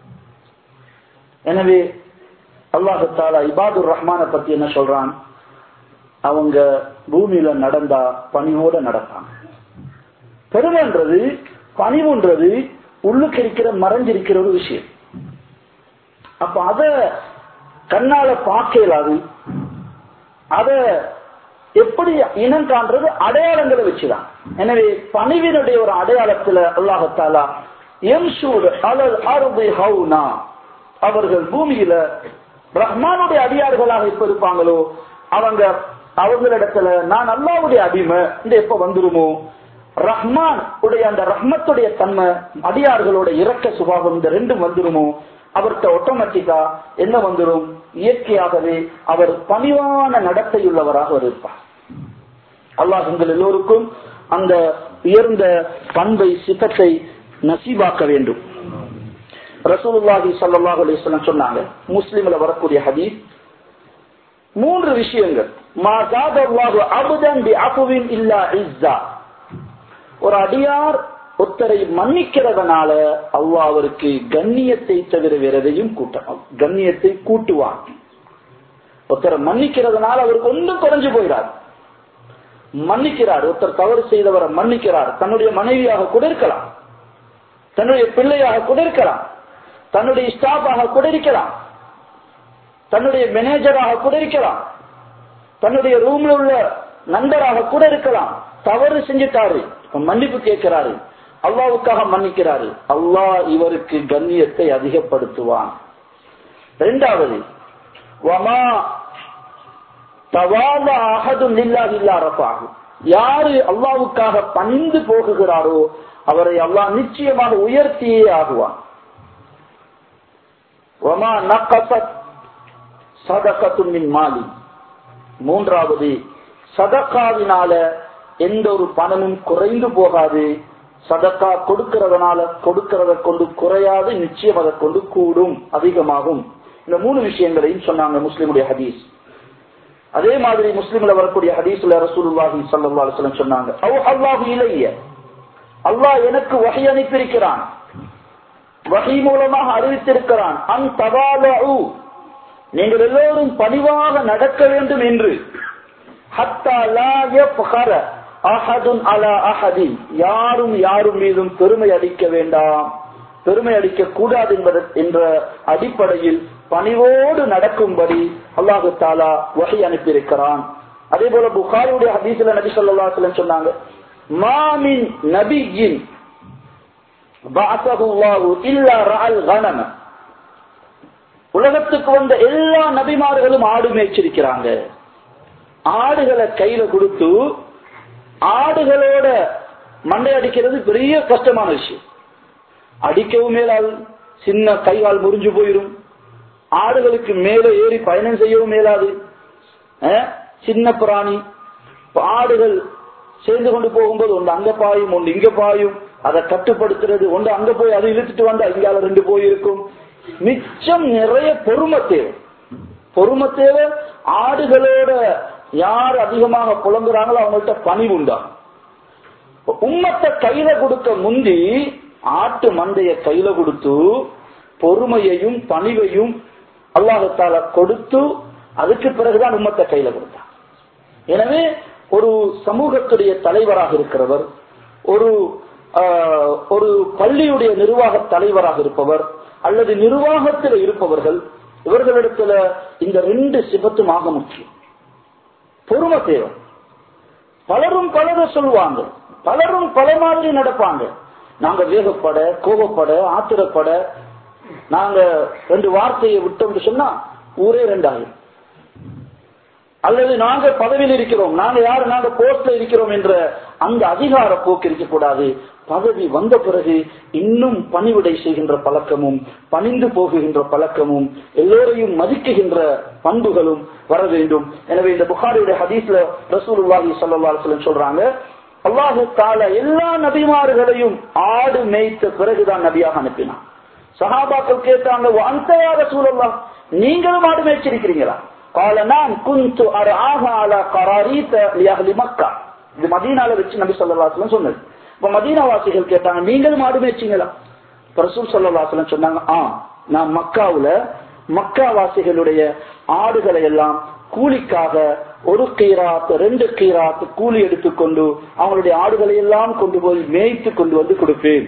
எனவே அல்லாஹாலா இபாதுர் ரஹ்மானை பத்தி என்ன சொல்றான் அவங்க பூமியில நடந்தா பணிவோட நடப்பாங்க பெருமைன்றது பணிவுன்றது உள்ளுக்கு இருக்கிற மறைஞ்சிருக்கிற ஒரு விஷயம் அப்ப அத கண்ணால பார்க்க இயலாது அத எப்படி இனம் காண்றது அடையாளங்களை வச்சுதான் எனவே பணிவினுடைய ஒரு அடையாளத்துல அல்லாஹத்தாலா எம்சூர் அலல் அருது ஹவுனா அவர்கள் பூமியில ரஹ்மானுடைய அடியார்களாக எப்ப இருப்பாங்களோ அவங்க அவங்களிடத்துல நான் அல்லாவுடைய அடிமை இந்த எப்ப வந்துருமோ ரஹ்மான் உடைய அந்த ரஹ்மத்துடைய தன்மை அடியார்களோட இறக்க சுபாவம் இந்த ரெண்டும் வந்துருமோ அவர்கிட்ட ஆட்டோமேட்டிக்கா என்ன வந்துடும் இயற்கையாகவே அவர் பணிவான நடத்தையுள்ளவராக அவர் இருப்பார் அல்லாஹ் உங்கள் எல்லோருக்கும் அந்த உயர்ந்த பண்பை சித்தத்தை நசீபாக்க வேண்டும் ரசூலுல்லாஹி ஸல்லல்லாஹு அலைஹி வஸல்லம் சொன்னாங்க முஸ்லிம்ல வரக்கூடிய ஹதீஸ் மூன்று விஷயங்கள் மா ஜாதல்லாஹு அபதன் பி அஃபின் இல்லா இஸ்ஸா ஒரு அடியார் ஒருத்தரை மன்னிக்கிறதுனால அல்லாஹ் அவருக்கு கண்ணியத்தை தவிர வேற எதையும் கூட்டணும் கண்ணியத்தை கூட்டுவான் ஒருத்தரை மன்னிக்கிறதுனால அவருக்கு ஒன்றும் குறைஞ்சு போயிடாது மன்னிக்கிறார் ஒருத்தர் தவறு செய்தவரை மன்னிக்கிறார் தன்னுடைய மனைவியாக கூட இருக்கலாம் தன்னுடைய பிள்ளையாக கூட இருக்கலாம் தன்னுடைய ஸ்டாஃபாக கூட இருக்கலாம் தன்னுடைய மேனேஜராக கூட இருக்கலாம் தன்னுடைய ரூம்ல உள்ள நண்பராக கூட இருக்கலாம் தவறு செஞ்சுட்டாரு மன்னிப்பு கேட்கிறாரு அல்லாவுக்காக மன்னிக்கிறாரு அல்லாஹ் இவருக்கு கண்ணியத்தை அதிகப்படுத்துவான் இரண்டாவது வமா தவாத அகதும் இல்லா ரஃபாகும் யாரு அல்லாவுக்காக பணிந்து போகுகிறாரோ அவரை அல்லாஹ் நிச்சயமாக உயர்த்தியே ஆகுவான் வமா நக்கசத் சதகத்தும் மின் மாலி மூன்றாவது சதக்காவினால எந்த ஒரு பணமும் குறைந்து போகாது சதக்கா கொடுக்கிறதுனால கொடுக்கிறத கொண்டு குறையாது நிச்சயம் அதை கொண்டு கூடும் அதிகமாகும் இந்த மூணு விஷயங்களையும் சொன்னாங்க முஸ்லிமுடைய ஹதீஸ் அதே மாதிரி முஸ்லிம்ல வரக்கூடிய ஹதீஸ்ல ரசூலுல்லாஹி ஸல்லல்லாஹு அலைஹி வஸல்லம் சொன்னாங்க அவ் அல்லாஹு இலைய அல்லாஹ் எனக்கு வஹி அனுப்பியிருக்கிறான் வஹி மூலமாக அறிவித்திருக்கிறான் அன் தவாலு நீங்கள் எல்லோரும் பணிவாக நடக்க வேண்டும் என்று ஹத்தா லா யஃபகர அஹதுன் அலா அஹதின் யாரும் யாரும் மீதும் பெருமை அடிக்க வேண்டாம் பெருமை அடிக்க கூடாது என்பது என்ற அடிப்படையில் பணிவோடு நடக்கும்படி அல்லாஹு தாலா வகை அனுப்பியிருக்கிறான் அதே போல புகாரியுடைய ஹதீஸ்ல நபி சொல்லா சொன்னாங்க மாமின் நபியின் உலகத்துக்கு வந்த எல்லா நபிமார்களும் ஆடு மேய்ச்சிருக்கிறாங்க ஆடுகளை கையில கொடுத்து ஆடுகளோட மண்டை அடிக்கிறது பெரிய கஷ்டமான விஷயம் அடிக்கவும் மேலாது சின்ன கைகால் முறிஞ்சு போயிரும் ஆடுகளுக்கு மேல ஏறி பயணம் செய்யவும் மேலாது சின்ன பிராணி ஆடுகள் சேர்ந்து கொண்டு போகும்போது ஒன்று அங்க பாயும் ஒன்று இங்க பாயும் அதை கட்டுப்படுத்துறது ஒன்று அங்க போய் அதை இழுத்துட்டு வந்தா இங்கால ரெண்டு போயிருக்கும் மிச்சம் நிறைய பொறுமை தேவை பொறுமை தேவை ஆடுகளோட யார் அதிகமாக புலங்குறாங்களோ அவங்கள்ட்ட பணி உண்டா உம்மத்தை கையில கொடுக்க முந்தி ஆட்டு மந்தைய கையில கொடுத்து பொறுமையையும் பணிவையும் அல்லாஹத்தால கொடுத்து அதுக்கு பிறகுதான் உம்மத்தை கையில கொடுத்தான் எனவே ஒரு சமூகத்துடைய தலைவராக இருக்கிறவர் ஒரு ஒரு பள்ளியுடைய நிர்வாக தலைவராக இருப்பவர் அல்லது நிர்வாகத்தில் இருப்பவர்கள் இவர்களிடத்துல இந்த ரெண்டு சிபத்துமாக முக்கியம் பொறுமை தேவை பலரும் பலரை சொல்லுவாங்க பலரும் பல மாதிரி நடப்பாங்க நாங்க வேகப்பட கோபப்பட ஆத்திரப்பட நாங்க ரெண்டு வார்த்தையை விட்டோம் சொன்னா ஊரே ரெண்டாயிரம் அல்லது நாங்க பதவியில் இருக்கிறோம் நாங்க யாரு நாங்க போஸ்ட்ல இருக்கிறோம் என்ற அந்த அதிகார போக்கு இருக்கக்கூடாது பதவி வந்த பிறகு இன்னும் பணிவிடை செய்கின்ற பழக்கமும் பணிந்து போகுகின்ற பழக்கமும் எல்லோரையும் மதிக்குகின்ற பண்புகளும் வர வேண்டும் எனவே இந்த புகாரியுடைய ஹதீஸ்ல ரசூலுல்லாஹி ஸல்லல்லாஹு சொல்றாங்க அல்லாஹு தால எல்லா நபிமார்களையும் ஆடு மேய்த்த பிறகுதான் நபியாக அனுப்பினான் சஹாபாக்கள் கேட்டாங்க அந்தையாக சூழல்லா நீங்களும் ஆடு மேய்ச்சிருக்கிறீங்களா கால நான் குந்து அர் ஆகால கராரீத்த லியாஹலி மக்கா இது மதீனால வச்சு நபி சொல்லலாசலம் சொன்னது இப்ப மதீனாவாசிகள் கேட்டாங்க நீங்களும் ஆடு மேய்ச்சிங்களா ரசூல் சொல்லலாசலம் சொன்னாங்க ஆ நான் மக்காவுல மக்காவாசிகளுடைய ஆடுகளை எல்லாம் கூலிக்காக ஒரு கீராத் ரெண்டு கீராத் கூலி எடுத்துக்கொண்டு அவங்களுடைய ஆடுகளை எல்லாம் கொண்டு போய் மேய்த்து கொண்டு வந்து கொடுப்பேன்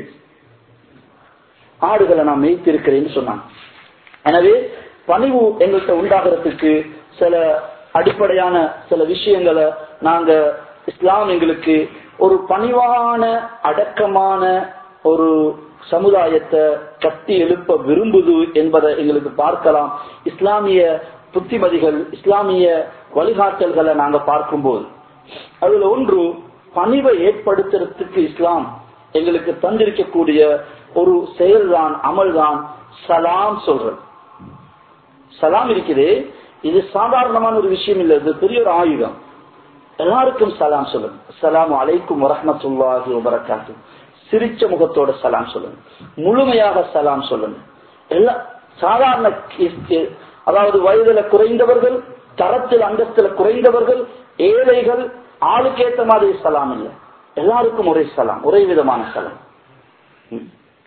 ஆடுகளை நான் மேய்த்திருக்கிறேன்னு சொன்னாங்க எனவே பணிவு எங்கள்கிட்ட உண்டாகிறதுக்கு சில அடிப்படையான சில விஷயங்களை நாங்க இஸ்லாம் எங்களுக்கு ஒரு பணிவான அடக்கமான ஒரு சமுதாயத்தை கட்டி எழுப்ப விரும்புது என்பதை எங்களுக்கு பார்க்கலாம் இஸ்லாமிய புத்திமதிகள் இஸ்லாமிய வழிகாட்டல்களை நாங்க பார்க்கும்போது அதுல ஒன்று பணிவை ஏற்படுத்துறதுக்கு இஸ்லாம் எங்களுக்கு தந்திருக்கக்கூடிய ஒரு செயல்தான் அமல்தான் சலாம் சொல்றது சலாம் இருக்குது இது சாதாரணமான ஒரு விஷயம் இல்லை இது பெரிய ஒரு ஆயுதம் எல்லாருக்கும் சலாம் சொல்லுங்க சலாம் அலைக்கும் வரமத்துல்லாஹி வபரகாத்து சிரிச்ச முகத்தோட சலாம் சொல்லுங்க முழுமையாக சலாம் சொல்லுங்க எல்லா சாதாரண அதாவது வயதுல குறைந்தவர்கள் தரத்தில் அந்தஸ்துல குறைந்தவர்கள் ஏழைகள் ஆளுக்கேத்த மாதிரி சலாம் இல்லை எல்லாருக்கும் ஒரே சலாம் ஒரே விதமான சலாம்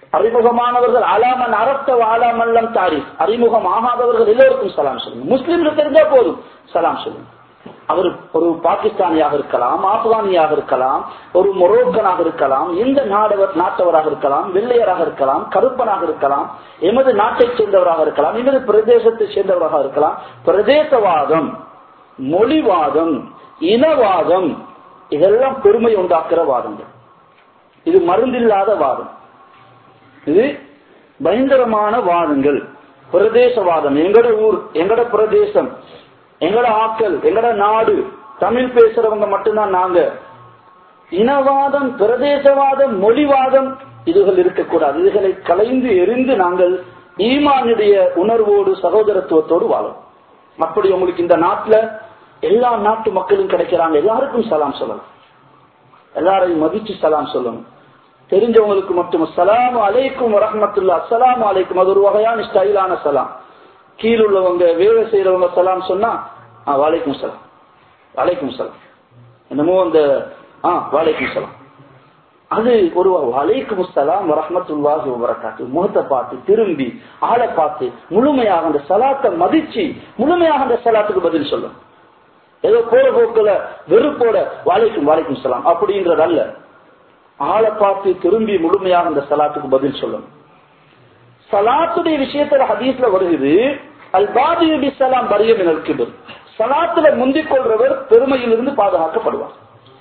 அறிமுகமானவர்கள் அலாமன் அரத்த ஆலாமல்லம் தாரிஃப் அறிமுகம் ஆகாதவர்கள் எல்லோருக்கும் சலாம் சொல்லுங்க முஸ்லிம்களுக்கு தெரிஞ்சா போதும் சலாம் சொல்லுங்க அவர் ஒரு பாகிஸ்தானியாக இருக்கலாம் ஆப்கானியாக இருக்கலாம் ஒரு மொரோக்கனாக இருக்கலாம் எந்த நாடவர் நாட்டவராக இருக்கலாம் வெள்ளையராக இருக்கலாம் கருப்பனாக இருக்கலாம் எமது நாட்டைச் சேர்ந்தவராக இருக்கலாம் எமது பிரதேசத்தை சேர்ந்தவராக இருக்கலாம் பிரதேசவாதம் மொழிவாதம் இனவாதம் இதெல்லாம் பெருமை உண்டாக்குற வாதங்கள் இது மருந்தில்லாத வாதம் இது பயங்கரமான வாதங்கள் பிரதேசவாதம் எங்கட ஊர் எங்கட பிரதேசம் எங்கட ஆக்கள் எங்கட நாடு தமிழ் பேசுறவங்க மட்டும்தான் நாங்க இனவாதம் பிரதேசவாதம் மொழிவாதம் இதுகள் இருக்கக்கூடாது இதுகளை கலைந்து எரிந்து நாங்கள் ஈமானுடைய உணர்வோடு சகோதரத்துவத்தோடு வாழும் அப்படி உங்களுக்கு இந்த நாட்டுல எல்லா நாட்டு மக்களும் கிடைக்கிறாங்க எல்லாருக்கும் சலாம் சொல்லலாம் எல்லாரையும் மதிச்சு சலாம் சொல்லணும் தெரிஞ்சவங்களுக்கு மட்டும் சலாம் அலைக்கும் வரமத்துல்லா அஸ்லாம் அலைக்கும் அது ஒரு வகையான ஸ்டைலான சலாம் கீழுள்ளவங்க வேலை செய்யறவங்க சலாம் சொன்னா ஆ வாலைக்கும் சலாம் வாலைக்கும் சலாம் என்னமோ அந்த ஆ வாலைக்கும் சலாம் அது ஒரு வலைக்கும் சலாம் வரமத்துல்லாஹி வரக்காத்து முகத்தை பார்த்து திரும்பி ஆளை பார்த்து முழுமையாக அந்த சலாத்தை மதிச்சு முழுமையாக அந்த சலாத்துக்கு பதில் சொல்லும் ஏதோ போற போக்குல வெறுப்போட வாழைக்கும் வாழைக்கும் சலாம் அப்படின்றது அல்ல ஆளை பார்த்து திரும்பி முழுமையாக அந்த சலாத்துக்கு பதில் சொல்லும் சலாத்துடைய விஷயத்துல ஹதீஸ்ல வருகிறது அல் பாதியுபி சலாம் பரியம் எனக்கு சலாத்துல முந்திக் கொள்றவர் பெருமையிலிருந்து பாதுகாக்கப்படுவார்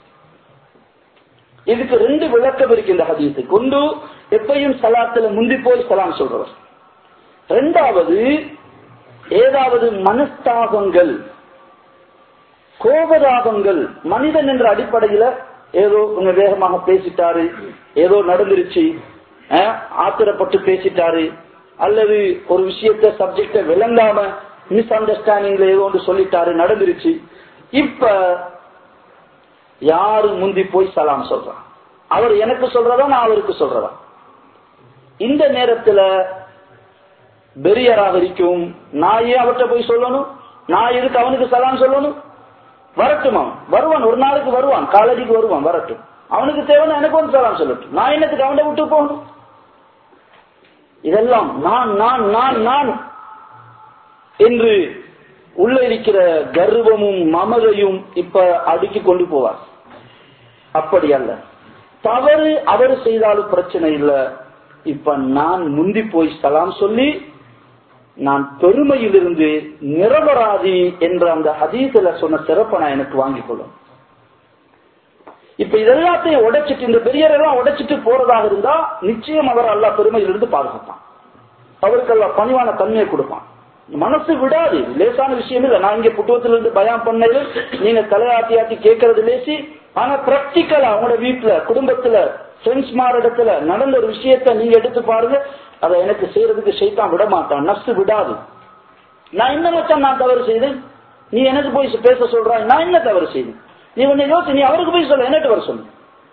இதுக்கு ரெண்டு விளக்கம் இருக்கு இந்த ஹதீஸுக்கு ஒன்று எப்பையும் சலாத்துல முந்தி போய் சலாம் சொல்றவர் ரெண்டாவது ஏதாவது மனஸ்தாபங்கள் கோபதாபங்கள் மனிதன் என்ற அடிப்படையில ஏதோ கொஞ்சம் வேகமாக பேசிட்டாரு ஏதோ நடந்துருச்சு ஆத்திரப்பட்டு பேசிட்டாரு அல்லது ஒரு விஷயத்த சப்ஜெக்ட விளங்காம மிஸ் அண்டர்ஸ்டாண்டிங்ல ஏதோ ஒன்று சொல்லிட்டாரு நடந்துருச்சு இப்ப யாரு முந்தி போய் சலாம் சொல்றான் அவர் எனக்கு சொல்றதா நான் அவருக்கு சொல்றதா இந்த நேரத்துல பெரியராக இருக்கும் நான் ஏன் அவர்கிட்ட போய் சொல்லணும் நான் எதுக்கு அவனுக்கு சலாம் சொல்லணும் வரட்டும் அவன் வருவான் ஒரு நாளைக்கு வருவான் காலேஜுக்கு வருவான் வரட்டும் அவனுக்கு தேவைன்னா எனக்கு வந்து சலாம் சொல்லட்டும் நான் என்னத்துக்கு அவனை விட்டு போகணும் இதெல்லாம் நான் நான் நான் நான் என்று உள்ள இருக்கிற கர்வமும் மமதையும் இப்ப அடுக்கி கொண்டு போவார் அப்படி அல்ல தவறு அவர் செய்தாலும் பிரச்சனை இல்ல இப்ப நான் முந்தி போய் சலாம் சொல்லி நான் பெருமையிலிருந்து நிரபராதி என்ற அந்த ஹதீசில சொன்ன சிறப்பை நான் எனக்கு வாங்கிக் கொள்ளும் இப்ப இதெல்லாத்தையும் உடைச்சிட்டு இந்த பெரியரெல்லாம் உடைச்சிட்டு போறதாக இருந்தா நிச்சயம் அவர் அல்லா பெருமையிலிருந்து பாதுகாப்பான் அவருக்கு அல்ல பணிவான தன்மையை கொடுப்பான் மனசு விடாது லேசான விஷயம் இல்ல நான் இங்க புட்டுவத்திலிருந்து பயம் பண்ணது நீங்க தலையாட்டி ஆட்டி கேட்கறது லேசி ஆனா பிராக்டிக்கலா உங்களோட வீட்டுல குடும்பத்துல ஃப்ரெண்ட்ஸ் மாரிடத்துல நடந்த ஒரு விஷயத்த நீங்க எடுத்து பாருங்க அதை எனக்கு செய்யறதுக்கு செய்தான் விட மாட்டான் நஷ்டு விடாது நான் என்ன மச்சான் நான் தவறு செய்தேன் நீ எனக்கு போய் பேச சொல்றாய் நான் என்ன தவறு செய்தேன் நீ உன்னை யோசி நீ அவருக்கு போய் சொல்ல என்னட்டு வர சொல்லு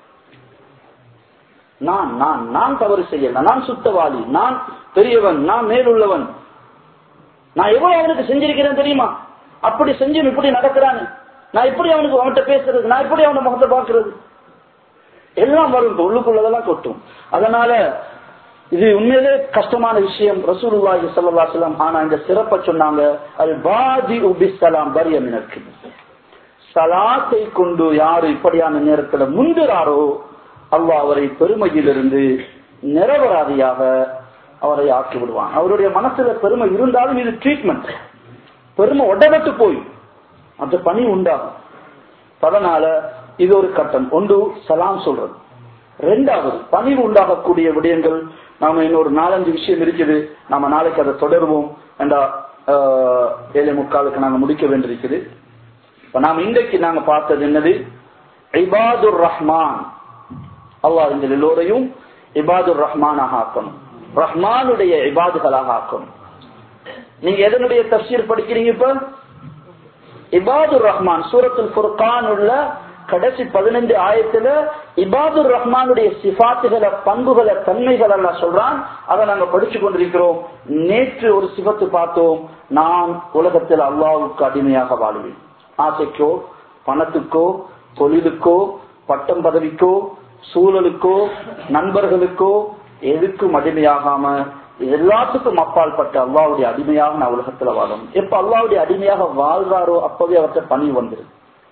நான் நான் நான் தவறு செய்யல நான் சுத்தவாளி நான் பெரியவன் நான் மேலுள்ளவன் நான் எவ்வளவு அவனுக்கு செஞ்சிருக்கிறேன் தெரியுமா அப்படி செஞ்சு இப்படி நடக்கிறானு நான் எப்படி அவனுக்கு அவன்கிட்ட பேசுறது நான் எப்படி அவன முகத்தை பாக்குறது எல்லாம் வரும் உள்ளுக்குள்ளதெல்லாம் கொட்டும் அதனால இது உண்மையிலே கஷ்டமான விஷயம் ரசூலுல்லாஹி ஸல்லல்லாஹு அலைஹி வஸல்லம் ஆனா இந்த சிறப்பை சொன்னாங்க அது பாதி உபிஸ்ஸலாம் பரியம் எனக்கு சலாத்தை கொண்டு யாரு இப்படியான நேரத்துல முந்துறாரோ அல்லாஹ் அவரை பெருமையிலிருந்து நிரபராதியாக அவரை ஆக்கி விடுவான் அவருடைய மனசுல பெருமை இருந்தாலும் இது ட்ரீட்மெண்ட் பெருமை உடனட்டு போய் அந்த பணி உண்டாகும் அதனால இது ஒரு கட்டம் ஒன்று சலாம் சொல்றது ரெண்டாவது பணிவு உண்டாகக்கூடிய விடயங்கள் நாம இன்னொரு நாலஞ்சு விஷயம் இருக்குது நாம நாளைக்கு அதை தொடருவோம் என்ற ஏழை முக்காலுக்கு நாங்க முடிக்க வேண்டியிருக்குது இப்ப நாம இன்றைக்கு நாங்க பார்த்தது என்னது இபாதுர் ரஹ்மான் அல்லாஹ் இந்த எல்லோரையும் இபாதுர் ரஹ்மானாக ஆக்கணும் ரஹ்மானுடைய இபாதுகளாக ஆக்கணும் நீங்க எதனுடைய தப்சீர் படிக்கிறீங்க இப்ப இபாதுர் ரஹ்மான் சூரத்துல் ஃபுர்கான் உள்ள கடைசி பதினைந்து ஆயத்துல இபாதுர் ரஹ்மானுடைய சிபாத்துகளை பண்புகளை தன்மைகள் எல்லாம் சொல்றான் அதை நாங்க படிச்சு கொண்டிருக்கிறோம் நேற்று ஒரு சிபத்து பார்த்தோம் நான் உலகத்தில் அல்லாவுக்கு அடிமையாக வாழ்வேன் ஆசைக்கோ பணத்துக்கோ தொழிலுக்கோ பட்டம் பதவிக்கோ சூழலுக்கோ நண்பர்களுக்கோ எதுக்கும் அடிமையாகாம எல்லாத்துக்கும் அப்பால் பட்ட அல்லாவுடைய அடிமையாக நான் உலகத்துல வாழணும் எப்ப அல்லாவுடைய அடிமையாக வாழ்றாரோ அப்பவே அவர்கிட்ட பணி வந்துருது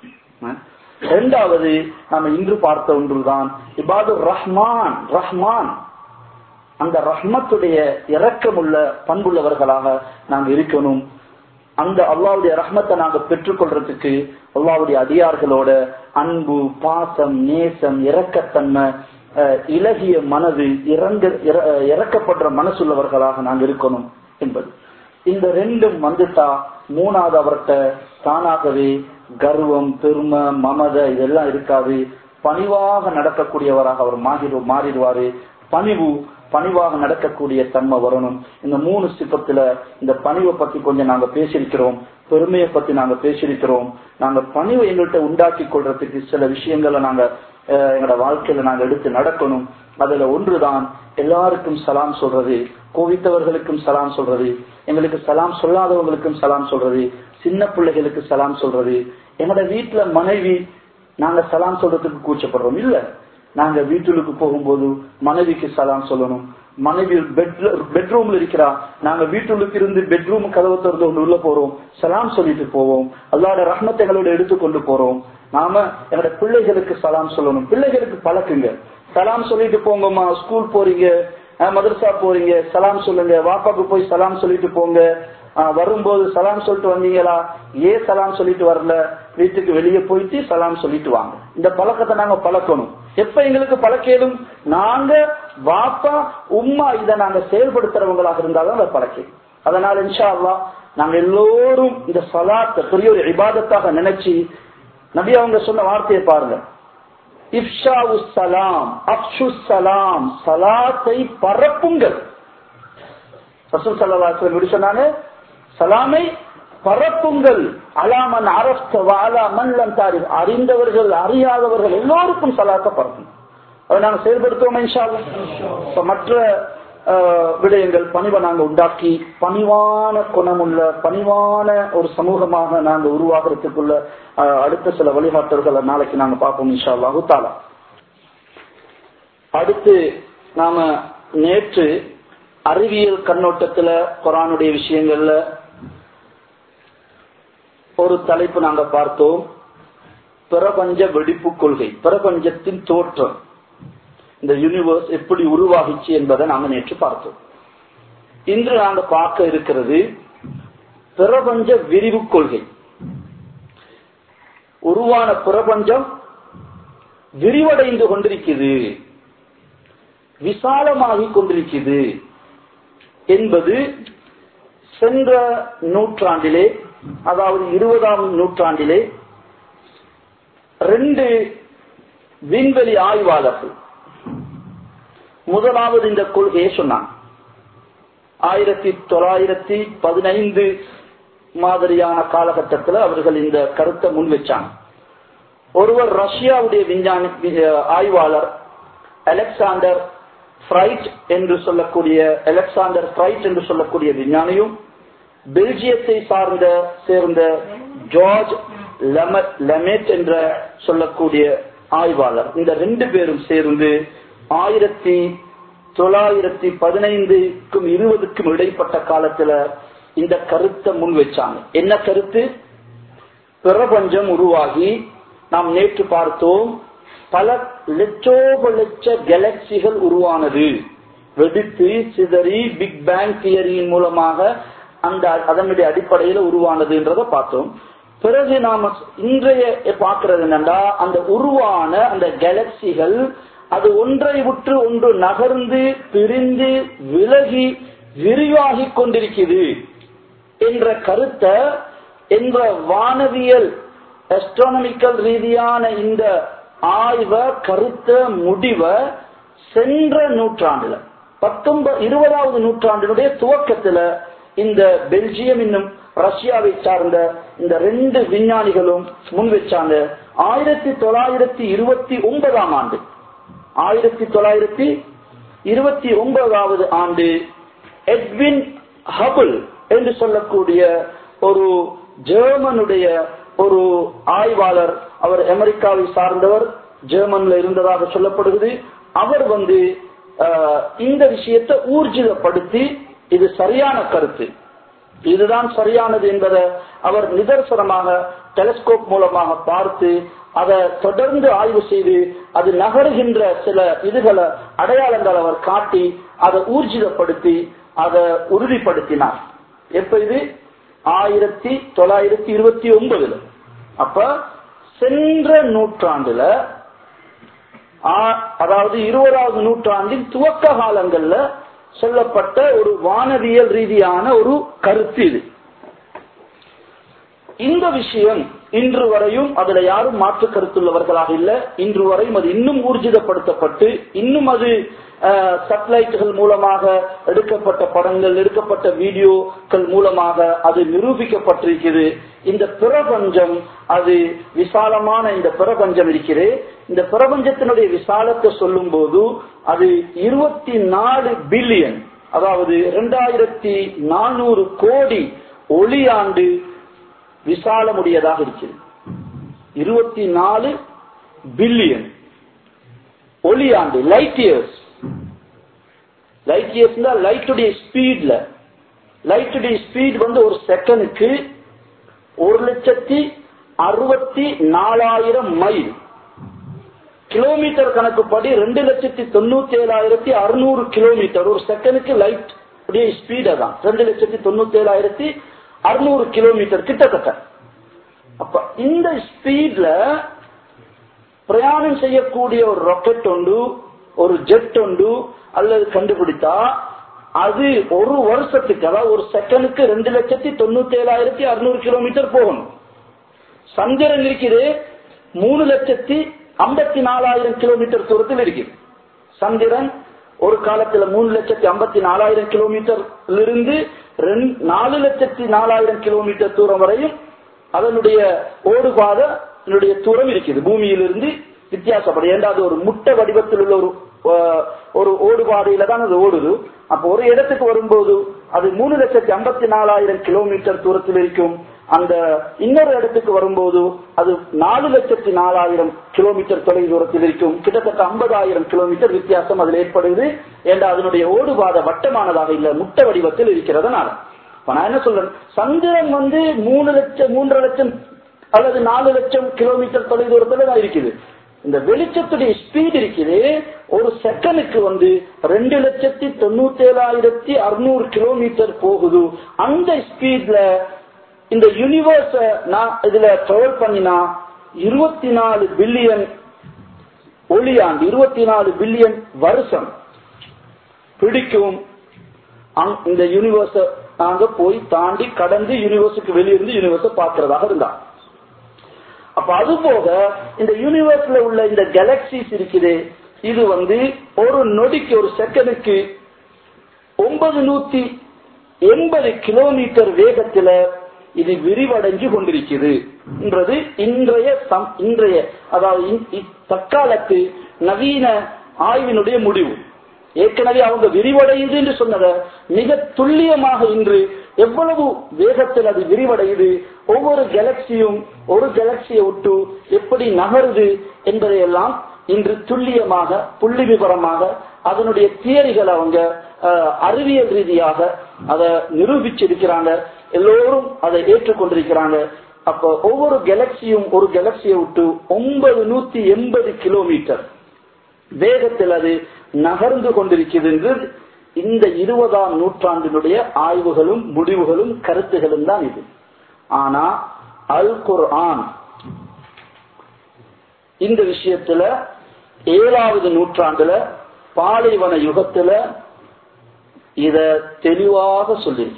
இரண்டாவது நாம இன்று பார்த்த ஒன்றுதான் இபாது ரஹ்மான் ரஹ்மான் அந்த ரஹ்மத்துடைய இரக்கமுள்ள பண்புள்ளவர்களாக நாங்க இருக்கணும் அந்த அல்லாவுடைய ரஹ்மத்தை நாங்க பெற்றுக்கொள்றதுக்கு அல்லாவுடைய அடியார்களோட அன்பு பாசம் நேசம் இரக்கத்தன்மை இலகிய மனது இறங்க இறக்கப்படுற மனசுள்ளவர்களாக நாங்க இருக்கணும் என்பது இந்த ரெண்டும் வந்துட்டா மூணாவது அவர்கிட்ட தானாகவே கர்வம் பெருமை மமத இதெல்லாம் இருக்காது பணிவாக நடக்கக்கூடியவராக அவர் மாறிடு மாறிடுவாரு பணிவு பணிவாக நடக்கக்கூடிய தன்மை வரணும் இந்த மூணு சிப்பத்துல இந்த பணிவை பத்தி கொஞ்சம் நாங்க பேசியிருக்கிறோம் பெருமையை பத்தி நாங்க பேசியிருக்கிறோம் நாங்க பணிவை எங்கள்கிட்ட உண்டாக்கி கொள்றதுக்கு சில விஷயங்களை நாங்க எங்களோட வாழ்க்கையில நாங்க எடுத்து நடக்கணும் அதுல ஒன்றுதான் எல்லாருக்கும் சலாம் சொல்றது கோவித்தவர்களுக்கும் சலாம் சொல்றது எங்களுக்கு சலாம் சொல்லாதவங்களுக்கும் சலாம் சொல்றது சின்ன பிள்ளைகளுக்கு சலாம் சொல்றது எங்களோட வீட்டுல மனைவி நாங்க சலாம் சொல்றதுக்கு கூச்சப்படுறோம் இல்ல நாங்க வீட்டுக்கு போகும்போது மனைவிக்கு சலாம் சொல்லணும் மனைவி பெட்ரூம்ல இருக்கிறா நாங்க வீட்டுக்கு இருந்து பெட்ரூம் கதவை திறந்து கொண்டு உள்ள போறோம் சலாம் சொல்லிட்டு போவோம் அல்லாட ரஹ்மத்தை எங்களோட எடுத்துக்கொண்டு போறோம் நாம எங்களோட பிள்ளைகளுக்கு சலாம் சொல்லணும் பிள்ளைகளுக்கு பழக்குங்க சலாம் சொல்லிட்டு போங்கம்மா ஸ்கூல் போறீங்க மதரசா போறீங்க சலாம் சொல்லுங்க வாப்பாக்கு போய் சலாம் சொல்லிட்டு போங்க வரும்போது சலாம் சொல்லிட்டு வந்தீங்களா ஏன் சலாம் சொல்லிட்டு வரல வீட்டுக்கு வெளியே போயிட்டு சலாம் சொல்லிட்டு வாங்க இந்த பழக்கத்தை நாங்க பழக்கணும் எப்ப எங்களுக்கு பழக்கேடும் நாங்க வாப்பா உம்மா இதை நாங்க செயல்படுத்துறவங்களாக இருந்தாலும் அதை பழக்கேன் அதனால இன்ஷா அல்லா நாங்க எல்லோரும் இந்த சலாத்தை பெரிய ஒரு இபாதத்தாக நினைச்சு நபி அவங்க சொன்ன வார்த்தையை பாருங்க இப்ஷா சலாம் அப்ஷு சலாம் சலாத்தை பரப்புங்கள் ரசூல் சல்லாஹ் சொன்னாங்க சலாமை பரப்புங்கள் அலாமன் அரஸ்தன் தாரி அறிந்தவர்கள் அறியாதவர்கள் எல்லோருக்கும் சலாத்தை பரப்பும் அதை நாங்க செயல்படுத்துவோம் இன்ஷாலும் மற்ற விடயங்கள் பணிவை நாங்க உண்டாக்கி பணிவான குணமுள்ள பணிவான ஒரு சமூகமாக நாங்க உருவாகிறதுக்குள்ள அடுத்த சில வழிகாட்டல்களை நாளைக்கு நாங்க பார்ப்போம் இன்ஷா அல்லாஹு தாலா அடுத்து நாம நேற்று அறிவியல் கண்ணோட்டத்துல குரானுடைய விஷயங்கள்ல ஒரு தலைப்பு நாங்க பார்த்தோம் பிரபஞ்ச வெடிப்பு கொள்கை பிரபஞ்சத்தின் தோற்றம் இந்த யூனிவர்ஸ் எப்படி உருவாகிச்சு என்பதை நாங்க நேற்று பார்த்தோம் இன்று நாங்க பார்க்க இருக்கிறது பிரபஞ்ச விரிவு கொள்கை உருவான பிரபஞ்சம் விரிவடைந்து கொண்டிருக்குது விசாலமாகி கொண்டிருக்குது என்பது சென்ற நூற்றாண்டிலே அதாவது இருபதாம் நூற்றாண்டிலே ரெண்டு விண்வெளி ஆய்வாளர்கள் முதலாவது இந்த கொள்கையை சொன்னாங்க ஆயிரத்தி தொள்ளாயிரத்தி பதினைந்து மாதிரியான காலகட்டத்தில் அவர்கள் இந்த கருத்தை முன் வச்சாங்க ஒருவர் ரஷ்யாவுடைய விஞ்ஞானி ஆய்வாளர் அலெக்சாண்டர் ஃப்ரைட் என்று சொல்லக்கூடிய அலெக்சாண்டர் ஃப்ரைட் என்று சொல்லக்கூடிய விஞ்ஞானியும் பெல்ஜியத்தை சார்ந்த சேர்ந்த ஜார்ஜ் லெமெட் என்ற சொல்லக்கூடிய ஆய்வாளர் இந்த ரெண்டு பேரும் சேர்ந்து ஆயிரத்தி தொள்ளாயிரத்தி பதினைந்துக்கும் இருபதுக்கும் இடைப்பட்ட காலத்துல இந்த கருத்தை முன் வச்சாங்க என்ன கருத்து பிரபஞ்சம் உருவாகி நாம் நேற்று பார்த்தோம் பல லட்சோப லட்ச கேலக்சிகள் உருவானது வெடித்து சிதறி பிக் பேங் தியரியின் மூலமாக அந்த அதனுடைய அடிப்படையில உருவானதுன்றத பார்த்தோம் பிறகு நாம இன்றைய பார்க்கிறது என்னன்னா அந்த உருவான அந்த கேலக்சிகள் அது ஒன்றை விட்டு ஒன்று நகர்ந்து பிரிந்து விலகி விரிவாகி கொண்டிருக்கிறது என்ற கருத்தை என்ற வானவியல் அஸ்ட்ரானமிக்கல் ரீதியான இந்த ஆய்வ கருத்த முடிவ சென்ற நூற்றாண்டுல பத்தொன்பது இருபதாவது நூற்றாண்டினுடைய துவக்கத்துல இந்த பெல்ஜியம் இன்னும் ரஷ்யாவை சார்ந்த இந்த ரெண்டு விஞ்ஞானிகளும் முன் வச்சாங்க ஆயிரத்தி தொள்ளாயிரத்தி இருபத்தி ஒன்பதாம் ஆண்டு ஆயிரத்தி தொள்ளாயிரத்தி இருபத்தி ஒன்பதாவது ஆண்டு எட்வின் ஹபுல் என்று சொல்லக்கூடிய ஒரு ஜெர்மனுடைய ஒரு ஆய்வாளர் அவர் அமெரிக்காவை சார்ந்தவர் ஜெர்மன்ல இருந்ததாக சொல்லப்படுகிறது அவர் வந்து ஆஹ், இந்த விஷயத்தை ஊர்ஜிதப்படுத்தி இது சரியான கருத்து இதுதான் சரியானது என்பதை அவர் நிதர்சனமாக டெலிஸ்கோப் மூலமாக பார்த்து அதை தொடர்ந்து ஆய்வு செய்து அது நகருகின்ற சில இதுகளை அடையாளங்கள் அவர் காட்டி அதை ஊர்ஜிதப்படுத்தி அதை உறுதிப்படுத்தினார் எப்ப இது ஆயிரத்தி தொள்ளாயிரத்தி இருபத்தி ஒன்பதுல அப்ப சென்ற நூற்றாண்டுல ஆ- அதாவது இருபதாவது நூற்றாண்டின் துவக்க காலங்கள்ல சொல்லப்பட்ட ஒரு வானவியல் ரீதியான ஒரு கருத்து இது இந்த விஷயம் இன்று வரையும் அதுல யாரும் மாற்று கருத்துள்ளவர்களாக இல்ல இன்று வரையும் அது இன்னும் ஊர்ஜிதப்படுத்தப்பட்டு இன்னும் அது சட்டலைட்டுகள் மூலமாக எடுக்கப்பட்ட படங்கள் எடுக்கப்பட்ட வீடியோக்கள் மூலமாக அது நிரூபிக்கப்பட்டிருக்கிறது இந்த பிரபஞ்சம் அது விசாலமான இந்த பிரபஞ்சம் இருக்கிறது இந்த பிரபஞ்சத்தினுடைய விசாலத்தை சொல்லும் போது அது இருபத்தி நாலு பில்லியன் அதாவது இரண்டாயிரத்தி நானூறு கோடி ஒளியாண்டு விசாலமுடையதாக இருக்கிறது இருபத்தி நாலு பில்லியன் ஒளியாண்டு லைட் இயர்ஸ் லைட் இயர்ஸ் லைட்டுடைய ஸ்பீட்ல லைட்டுடைய ஸ்பீட் வந்து ஒரு செகண்டுக்கு ஒரு லட்சத்தி அறுபத்தி நாலாயிரம் மைல் கிலோமீட்டர் கணக்குப்படி ரெண்டு லட்சத்தி தொண்ணூத்தி ஏழாயிரத்தி அறுநூறு கிலோமீட்டர் ஒரு செகண்டுக்கு லைட் உடைய ஸ்பீட் அதான் ரெண்டு லட்சத்தி தொண்ணூத்தி ஏழாயிரத்தி அறுநூறு கிலோமீட்டர் கிட்டத்தட்ட அப்ப இந்த ஸ்பீட்ல பிரயாணம் செய்யக்கூடிய ஒரு ராக்கெட் உண்டு ஒரு ஜெட் உண்டு அல்லது கண்டுபிடித்தா அது ஒரு வருஷத்துக்கு அதாவது ஒரு செகண்டுக்கு ரெண்டு லட்சத்தி தொண்ணூத்தி ஏழாயிரத்தி அறுநூறு கிலோமீட்டர் போகணும் சந்திரன் இருக்குது மூணு லட்சத்தி ஐம்பத்தி நாலாயிரம் கிலோமீட்டர் தூரத்தில் இருக்குது சந்திரன் ஒரு காலத்துல மூணு லட்சத்தி ஐம்பத்தி நாலாயிரம் கிலோமீட்டர் இருந்து ரெண்டு- நாலு லட்சத்தி நாலாயிரம் கிலோமீட்டர் தூரம் வரையும் அதனுடைய ஓடுபாத இதனுடைய தூரம் இருக்குது பூமியிலிருந்து வித்தியாசப்படும் ஏண்டா அது ஒரு முட்டை வடிவத்தில் உள்ள ஒரு அஹ், ஒரு ஓடுபாதையில தான் அது ஓடுது அப்ப ஒரு இடத்துக்கு வரும்போது அது மூணு லட்சத்தி ஐம்பத்தி நாலாயிரம் கிலோமீட்டர் தூரத்தில் இருக்கும் அந்த இன்னொரு இடத்துக்கு வரும்போது அது நாலு லட்சத்தி நாலாயிரம் கிலோமீட்டர் தொலை தூரத்தில் இருக்கும் கிட்டத்தட்ட ஐம்பதாயிரம் கிலோமீட்டர் வித்தியாசம் அதில் ஏற்படுது ஏண்டா அதனுடைய ஓடுபாதை வட்டமானதாக இல்ல முட்டை வடிவத்தில் இருக்கிறதுனால இப்ப நான் என்ன சொல்றேன் சந்திரன் வந்து மூணு லட்சம் மூன்றரை லட்சம் அல்லது நாலு லட்சம் கிலோமீட்டர் தொலை தூரத்துல தான் இருக்குது இந்த வெளிச்சத்துடைய ஸ்பீட் இருக்குது ஒரு செகண்டுக்கு வந்து ரெண்டு லட்சத்தி தொண்ணூத்தி ஏழாயிரத்தி அறுநூறு கிலோமீட்டர் போகுது அந்த ஸ்பீட்ல இந்த யூனிவர்ஸ நான் இதுல ட்ராவல் பண்ணினா இருபத்தி நாலு பில்லியன் ஒளியாண்டு இருபத்தி நாலு பில்லியன் வருஷம் பிடிக்கும் அங்- இந்த யூனிவர்ஸ நாங்க போய் தாண்டி கடந்து யூனிவர்ஸுக்கு வெளியிருந்து யூனிவர்ஸ பார்க்கிறதாக இருந்தா அப்ப அது போக இந்த யூனிவர்ஸ்ல உள்ள இந்த கேலக்சிஸ் இருக்குது இது வந்து ஒரு நொடிக்கு ஒரு செகண்டுக்கு ஒன்பது நூத்தி எண்பது கிலோமீட்டர் வேகத்துல இது விரிவடைஞ்சு கொண்டிருக்கிறது என்றது இன்றைய சம்- இன்றைய அதாவது இன்- இ- தற்காலத்து நவீன ஆய்வினுடைய முடிவு ஏற்கனவே அவங்க விரிவடையுது என்று சொன்னத மிக துல்லியமாக இன்று எவ்வளவு வேகத்தில் அது விரிவடையுது ஒவ்வொரு கேலக்சியும் ஒரு கேலக்சியை விட்டு எப்படி நகருது என்பதையெல்லாம் இன்று துல்லியமாக புள்ளி விவரமாக அதனுடைய தியரிகள் அவங்க அஹ், அறிவியல் ரீதியாக அதை நிரூபிச்சிருக்கிறாங்க எல்லோரும் அதை ஏற்றுக்கொண்டிருக்கிறாங்க அப்ப ஒவ்வொரு கேலக்சியும் ஒரு கேலக்சியை விட்டு ஒன்பது நூத்தி எண்பது கிலோமீட்டர் வேகத்தில் அது நகர்ந்து கொண்டிருக்கிறது என்று இந்த இருபதாம் நூற்றாண்டினுடைய ஆய்வுகளும் முடிவுகளும் கருத்துகளும் தான் இது ஆனா அல் குர்ஆன் இந்த விஷயத்துல ஏழாவது நூற்றாண்டுல பாலைவன யுகத்துல இத தெளிவாக சொல்லிருக்கு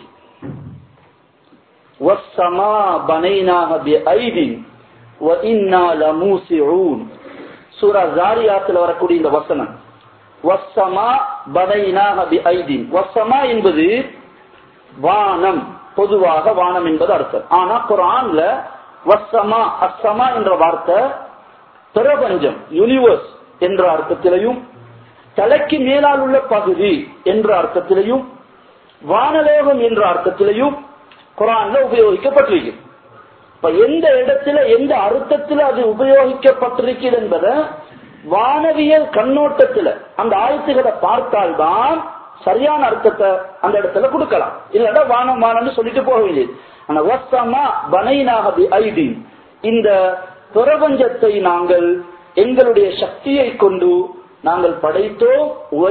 وَالسَّمَاءَ بَنَيْنَاهَا بِأَيْدٍ وَإِنَّا لَمُوسِعُونَ சூரா ஜாரியாத்தில் வரக்கூடிய இந்த வசனம் வசமா பனைனாக ஐதீன் வசமா என்பது வானம் பொதுவாக வானம் என்பது அர்த்தம் ஆனா குரான்ல வசமா அசமா என்ற வார்த்தை பிரபஞ்சம் யூனிவர்ஸ் என்ற அர்த்தத்திலையும் தலைக்கு மேலால் உள்ள பகுதி என்ற அர்த்தத்திலையும் வானலோகம் என்ற அர்த்தத்திலையும் குரான்ல உபயோகிக்கப்பட்டிருக்கு இப்ப எந்த இடத்துல எந்த அர்த்தத்துல அது உபயோகிக்கப்பட்டிருக்கிறது என்பதை வானவியல் கண்ணோட்டத்துல அந்த ஆயத்துகளை பார்த்தால்தான் சரியான அர்த்தத்தை அந்த இடத்துல கொடுக்கலாம் இல்லடா வானம் வானம்னு சொல்லிட்டு போக வேண்டியது ஆனா வசமா பனைனாக ஐடி இந்த பிரபஞ்சத்தை நாங்கள் எங்களுடைய சக்தியை கொண்டு நாங்கள் படைத்தோம்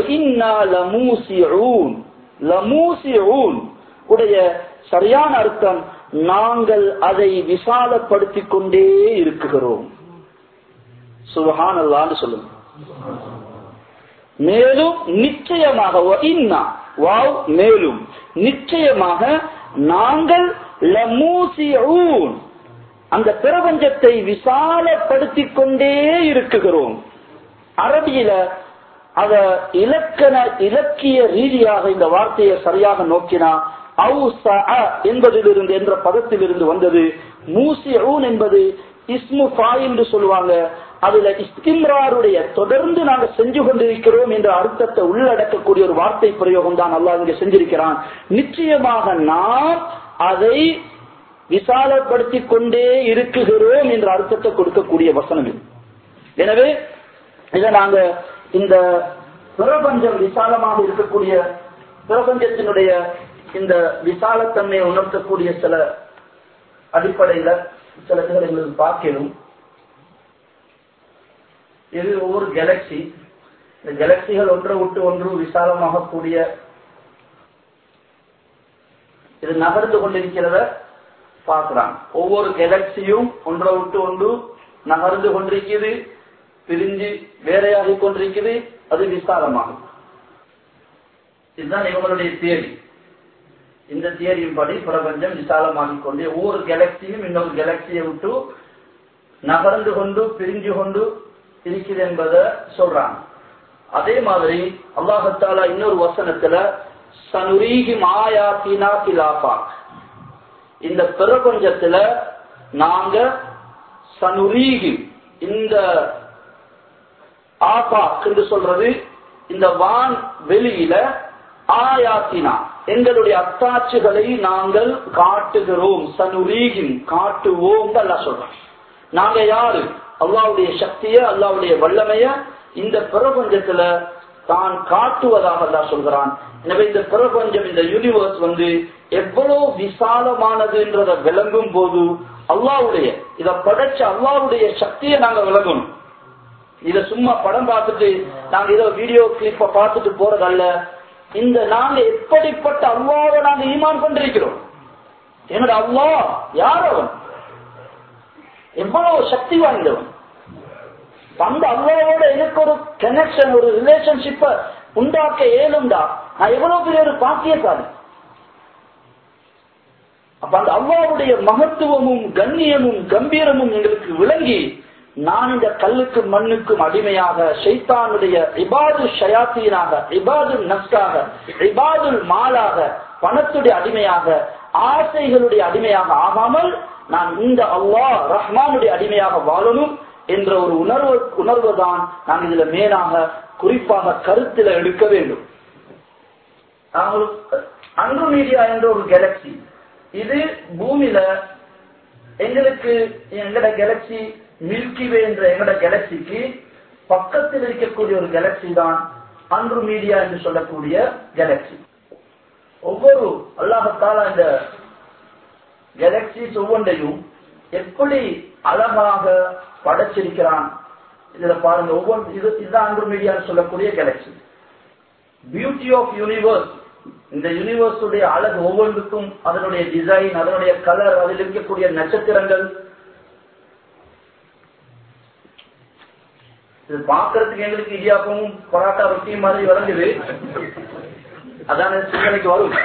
உடைய சரியான அர்த்தம் நாங்கள் அதை விசாலப்படுத்திக் கொண்டே இருக்குகிறோம் சுபஹான் அல்லான்னு சொல்லுங்க மேலும் நிச்சயமாக வாவ் மேலும் நிச்சயமாக நாங்கள் அந்த பிரபஞ்சத்தை விசாலப்படுத்திக் கொண்டே இருக்குகிறோம் அரபியில அத இலக்கண இலக்கிய ரீதியாக இந்த வார்த்தையை சரியாக நோக்கினா என்பதிலிருந்து என்ற பதத்திலிருந்து வந்தது மூசி என்பது இஸ்மு என்று சொல்லுவாங்க அதுல இஸ்திம்ராருடைய தொடர்ந்து நாங்க செஞ்சு கொண்டிருக்கிறோம் என்ற அர்த்தத்தை உள்ளடக்கக்கூடிய ஒரு வார்த்தை பிரயோகம் தான் அல்லாஹ் இங்க செஞ்சிருக்கிறான் நிச்சயமாக நாம் அதை விசாலப்படுத்திக் கொண்டே இருக்குகிறோம் என்ற அர்த்தத்தை கொடுக்கக்கூடிய வசனம் இது எனவே இதை நாங்க இந்த பிரபஞ்சம் விசாலமாக இருக்கக்கூடிய பிரபஞ்சத்தினுடைய இந்த விசாலத்தன்மையை உணர்த்தக்கூடிய சில அடிப்படையில சில இதுகளை எங்களுக்கு பார்க்கணும் இது ஒவ்வொரு கேலக்சி இந்த கேலக்சிகள் ஒன்றை விட்டு ஒன்று விசாலமாக கூடிய இது நகர்ந்து கொண்டிருக்கிறத பார்க்கிறான் ஒவ்வொரு கேலக்சியும் ஒன்றை விட்டு ஒன்று நகர்ந்து கொண்டிருக்கிறது பிரிஞ்சு வேறையாகி கொண்டிருக்கிறது அது விசாலமாகும் இதுதான் இவங்களுடைய தியரி இந்த தியரியின் படி பிரபஞ்சம் விசாலமாகிக் கொண்டே ஒவ்வொரு கேலக்சியும் இன்னொரு கேலக்சியை விட்டு நகர்ந்து கொண்டு பிரிஞ்சு கொண்டு இருக்குது என்பதை சொல்றாங்க அதே மாதிரி அல்லாஹத்தாலா இன்னொரு வசனத்துல சனுரீகி மாயாத்தினா கிலாபா இந்த பிரபஞ்சத்துல நாங்க சனுரீகி இந்த ஆபா என்று சொல்றது இந்த வான் வெளியில ஆயாத்தினா எங்களுடைய அத்தாட்சிகளை நாங்கள் காட்டுகிறோம் சனுரீகின் காட்டுவோம் அல்ல சொல்றோம் நாங்க யாரு அல்லாவுடைய சக்திய அல்லாவுடைய வல்லமைய இந்த பிரபஞ்சத்துல தான் காட்டுவதாக அல்லா சொல்கிறான் எனவே இந்த பிரபஞ்சம் இந்த யூனிவர்ஸ் வந்து எவ்வளவு விசாலமானதுன்றத விளங்கும் போது அல்லாவுடைய இத படைச்ச அல்லாவுடைய சக்தியை நாங்க விளங்கணும் இத சும்மா படம் பார்த்துட்டு நாங்க ஏதோ வீடியோ கிளிப்ப பார்த்துட்டு போறதல்ல இந்த நாங்க எப்படிப்பட்ட அல்லாவை நாங்க ஈமான் கொண்டிருக்கிறோம் என்னோட அல்லா யார் அவன் எவ்வளவு சக்தி வாய்ந்தவன் அந்த அல்லாவோட எனக்கு ஒரு கனெக்ஷன் ஒரு ரிலேஷன்ஷிப்ப உண்டாக்க ஏழுண்டா நான் எவ்வளவு பெரிய ஒரு பாக்கியக்காரன் அப்ப அந்த அல்லாவுடைய மகத்துவமும் கண்ணியமும் கம்பீரமும் எங்களுக்கு விளங்கி நான் இந்த கல்லுக்கு மண்ணுக்கும் அடிமையாக ஷைத்தானுடைய இபாது ஷயாத்தீனாக இபாது நஸ்காக இபாதுல் மாலாக பணத்துடைய அடிமையாக ஆசைகளுடைய அடிமையாக ஆகாமல் நான் இந்த அல்லாஹ் ரஹ்மானுடைய அடிமையாக வாழணும் என்ற ஒரு உணர்வு உணர்வு தான் நான் இதுல மேலாக குறிப்பாக கருத்துல எடுக்க வேண்டும் அன்று மீடியா என்ற ஒரு கேலக்சி இது பூமியில எங்களுக்கு எங்கட கேலக்சி மில்கிவே என்ற எங்கட கேலக்சிக்கு பக்கத்தில் இருக்கக்கூடிய ஒரு கேலக்சி தான் அன்று மீடியா என்று சொல்லக்கூடிய கேலக்சி ஒவ்வொரு அல்லாஹத்தால இந்த கேலக்சிஸ் ஒவ்வொன்றையும் எப்படி அழகாக படைச்சிருக்கிறான் இதுல பாருங்க ஒவ்வொன்று இது இதுதான் அன்று மீடியான்னு சொல்லக்கூடிய கேலக்சி பியூட்டி ஆஃப் யூனிவர்ஸ் இந்த யூனிவர்ஸ் உடைய அழகு ஒவ்வொன்றுக்கும் அதனுடைய டிசைன் அதனுடைய கலர் அதில் இருக்கக்கூடிய நட்சத்திரங்கள் இது பாக்குறதுக்கு எங்களுக்கு இடியாப்பமும் பராட்டா ரொட்டியும் மாதிரி வழங்குது அதான சிந்தனைக்கு வரும்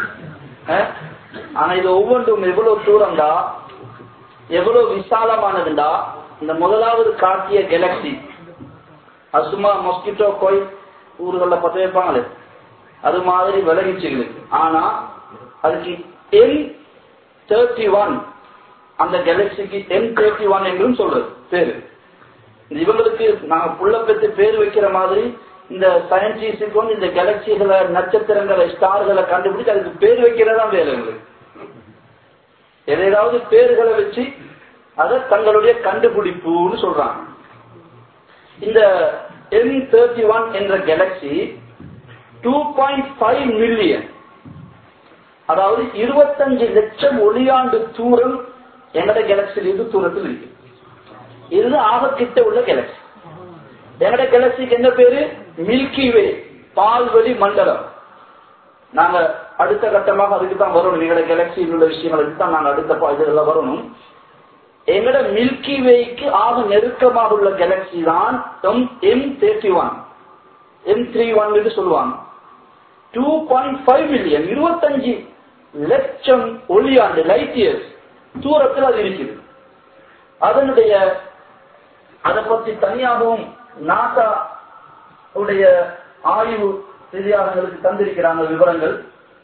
ஆனா இது ஒவ்வொன்றும் எவ்வளவு தூரம்டா எவ்வளவு விசாலமானதுண்டா இந்த முதலாவது காட்டிய கெலக்சி அது சும்மா மொஸ்கிட்டோ கோய் ஊர்களில் பத்த வைப்பாங்களே அது மாதிரி விலகிச்சுங்களுக்கு ஆனா அதுக்கு என் தேர்ட்டி ஒன் அந்த கேலக்சிக்கு என் தேர்ட்டி ஒன் என்றும் சொல்றது பேரு இவங்களுக்கு நாங்க புள்ள பெற்று பேர் வைக்கிற மாதிரி இந்த சயின்டிஸ்டுக்கு வந்து இந்த கேலக்சிகளை நட்சத்திரங்களை ஸ்டார்களை கண்டுபிடிச்சு அதுக்கு பேர் வைக்கிறதா வேலை எங்களுக்கு எதையாவது பேர்களை வச்சு அதை தங்களுடைய கண்டுபிடிப்புன்னு சொல்றாங்க இந்த எம் தேர்ட்டி ஒன் என்ற galaxy two point five million அதாவது இருபத்தஞ்சு லட்சம் ஒளியாண்டு தூரம் எங்கட கேலக்சியில் இருந்து தூரத்தில் இருக்கு இது ஆக கிட்ட உள்ள கேலக்சி எங்கட கேலக்சிக்கு என்ன பேரு மில்கி வே பால்வெளி மண்டலம் நாங்க அடுத்த கட்டமாக அதுக்கு தான் வரணும் எங்கட கேலக்சியில் உள்ள விஷயங்களுக்கு தான் நாங்க அடுத்த இதுல வரணும் எங்கட மில்கி வேக்கு ஆக நெருக்கமாக உள்ள கேலக்சி தான் M M thirty one M three one சொல்லுவாங்க டூ பாயிண்ட் ஃபைவ் மில்லியன் இருபத்தஞ்சு லட்சம் ஒளியாண்டு லைட் இயர்ஸ் தூரத்தில் அது இருக்குது அதனுடைய அதை பற்றி தனியாகவும் நாசா உடைய ஆய்வு ரீதியாக எங்களுக்கு தந்திருக்கிறாங்க விவரங்கள்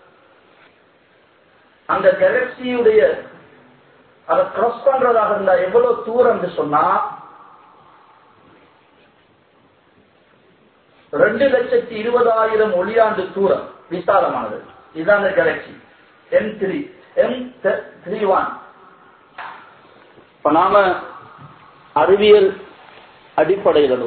அந்த கேலக்சியுடைய அதை கிராஸ் பண்றதாக இருந்தா எவ்வளவு தூரம் சொன்னா ரெண்டு லட்சத்தி இருபதாயிரம் ஒளியாண்டு தூரம் விசாலமானது இதுதான் அந்த galaxy M three M three one இப்ப நாம அறிவியல் அடிப்படையில்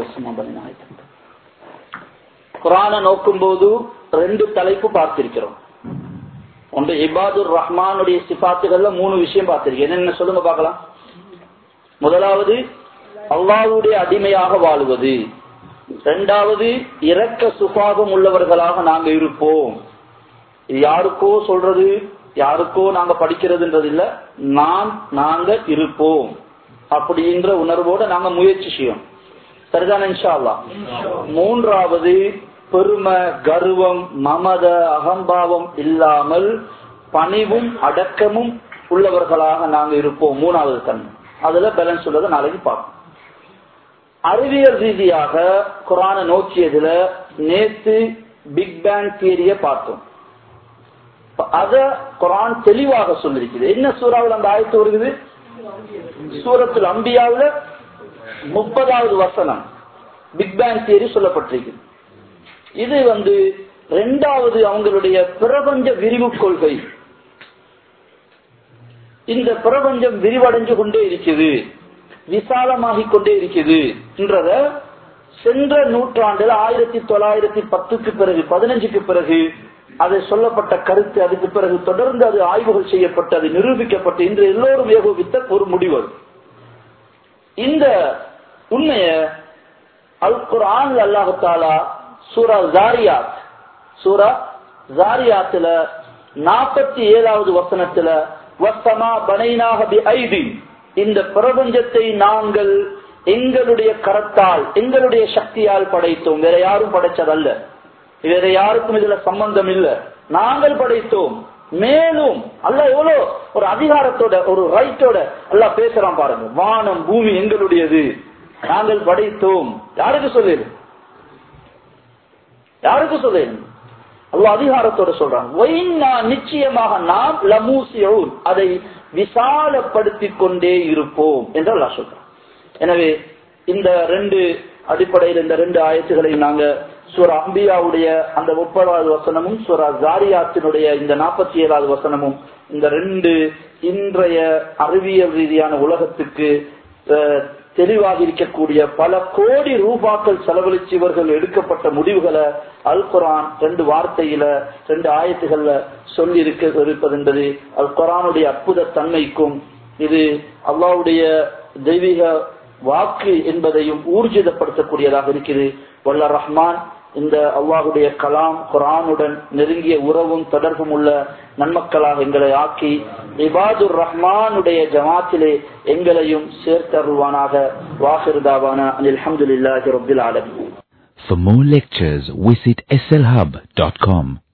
குரான நோக்கும் போது ரெண்டு தலைப்பு பார்த்திருக்கிறோம் ஒன்று இபாதுர் ரஹ்மானுடைய சிபாத்துகள்ல மூணு விஷயம் பார்த்திருக்கேன் என்னென்ன சொல்லுங்க பார்க்கலாம் முதலாவது அல்லாவுடைய அடிமையாக வாழுவது இரண்டாவது இரக்க சுபாவம் உள்ளவர்களாக நாங்க இருப்போம் இது யாருக்கோ சொல்றது யாருக்கோ நாங்க படிக்கிறதுன்றது இல்ல நான் நாங்க இருப்போம் அப்படின்ற உணர்வோட நாங்க முயற்சி செய்யும் சரிதான இன்ஷால்லா மூன்றாவது பெருமை கர்வம் மமத அகம்பாவம் இல்லாமல் பணிவும் அடக்கமும் உள்ளவர்களாக நாங்க இருப்போம் மூணாவது தன்மை அதுல பேலன்ஸ் உள்ளதை நாளைக்கு பார்ப்போம் அறிவியல் ரீதியாக குரான நோக்கியதுல நேத்து பிக் பேங் தியரிய பார்த்தோம் அத குரான் தெளிவாக சொல்லிருக்குது என்ன சூறாவில் அந்த ஆயத்து வருகிறது சூரத்தில் அம்பியாவில் முப்பதாவது வசனம் பிக் பேங் தியரி சொல்லப்பட்டிருக்கு இது வந்து ரெண்டாவது அவங்களுடைய பிரபஞ்ச விரிவு கொள்கை இந்த பிரபஞ்சம் விரிவடைஞ்சு கொண்டே இருக்குது விசாலமாகிக் கொண்டே இருக்குது என்றத சென்ற நூற்றாண்டுல ஆயிரத்தி தொள்ளாயிரத்தி பத்துக்கு பிறகு பதினஞ்சுக்கு பிறகு அது சொல்லப்பட்ட கருத்து அதுக்கு பிறகு தொடர்ந்து அது ஆய்வுகள் செய்யப்பட்டு அது நிரூபிக்கப்பட்டு இன்று எல்லோரும் ஏகோபித்த ஒரு முடிவு இந்த உண்மைய அல் குரான் அல்லாஹாலா சூரா ஜாரியாத் சூரா ஜாரியாத்துல நாற்பத்தி ஏழாவது வசனத்துல வசமா பனைனாக ஐடி இந்த பிரபஞ்சத்தை நாங்கள் எங்களுடைய கரத்தால் எங்களுடைய சக்தியால் படைத்தோம் வேற யாரும் படைச்சதல்ல வேற யாருக்கும் இதுல சம்பந்தம் இல்ல நாங்கள் படைத்தோம் மேலும் அல்ல எவ்வளவு ஒரு அதிகாரத்தோட ஒரு ரைட்டோட அல்ல பேசுறான் பாருங்க வானம் பூமி எங்களுடையது நாங்கள் படைத்தோம் யாருக்கு சொல்லிடு யாருக்கு சொல்லிடு அல்ல அதிகாரத்தோட சொல்றாங்க நிச்சயமாக நாம் லமூசியூன் அதை விசாலப்படுத்திக் கொண்டே இருப்போம் என்று அல்லா சொல்றான் எனவே இந்த ரெண்டு அடிப்படையில் இந்த ரெண்டு ஆயத்துகளையும் நாங்க சூரா அம்பியாவுடைய அந்த முப்பதாவது வசனமும் சூரா ஜாரியாத்தினுடைய இந்த நாற்பத்தி ஏழாவது வசனமும் இந்த ரெண்டு இன்றைய அறிவியல் ரீதியான உலகத்துக்கு தெளிவாக இருக்கக்கூடிய பல கோடி ரூபாக்கள் செலவழிச்சு இவர்கள் எடுக்கப்பட்ட முடிவுகளை அல் குரான் ரெண்டு வார்த்தையில ரெண்டு ஆயத்துகள்ல சொல்லி இருக்க இருப்பது என்பது அல் குரானுடைய அற்புத தன்மைக்கும் இது அல்லாவுடைய தெய்வீக வாக்கு என்பதையும் ஊர்ஜிதப்படுத்தக்கூடியதாக இருக்குது வல்ல ரஹ்மான் இந்த அல்லாஹுடைய கலாம் குரானுடன் நெருங்கிய உறவும் தொடர்பும் உள்ள நன்மக்களாக எங்களை ஆக்கி இபாதுர் ரஹ்மானுடைய ஜமாத்திலே எங்களையும் சேர்த்தருள்வானாக வாசிருதாவான அலமதுல்லாஹி ரபில் ஆலமி For more lectures, visit slhub.com.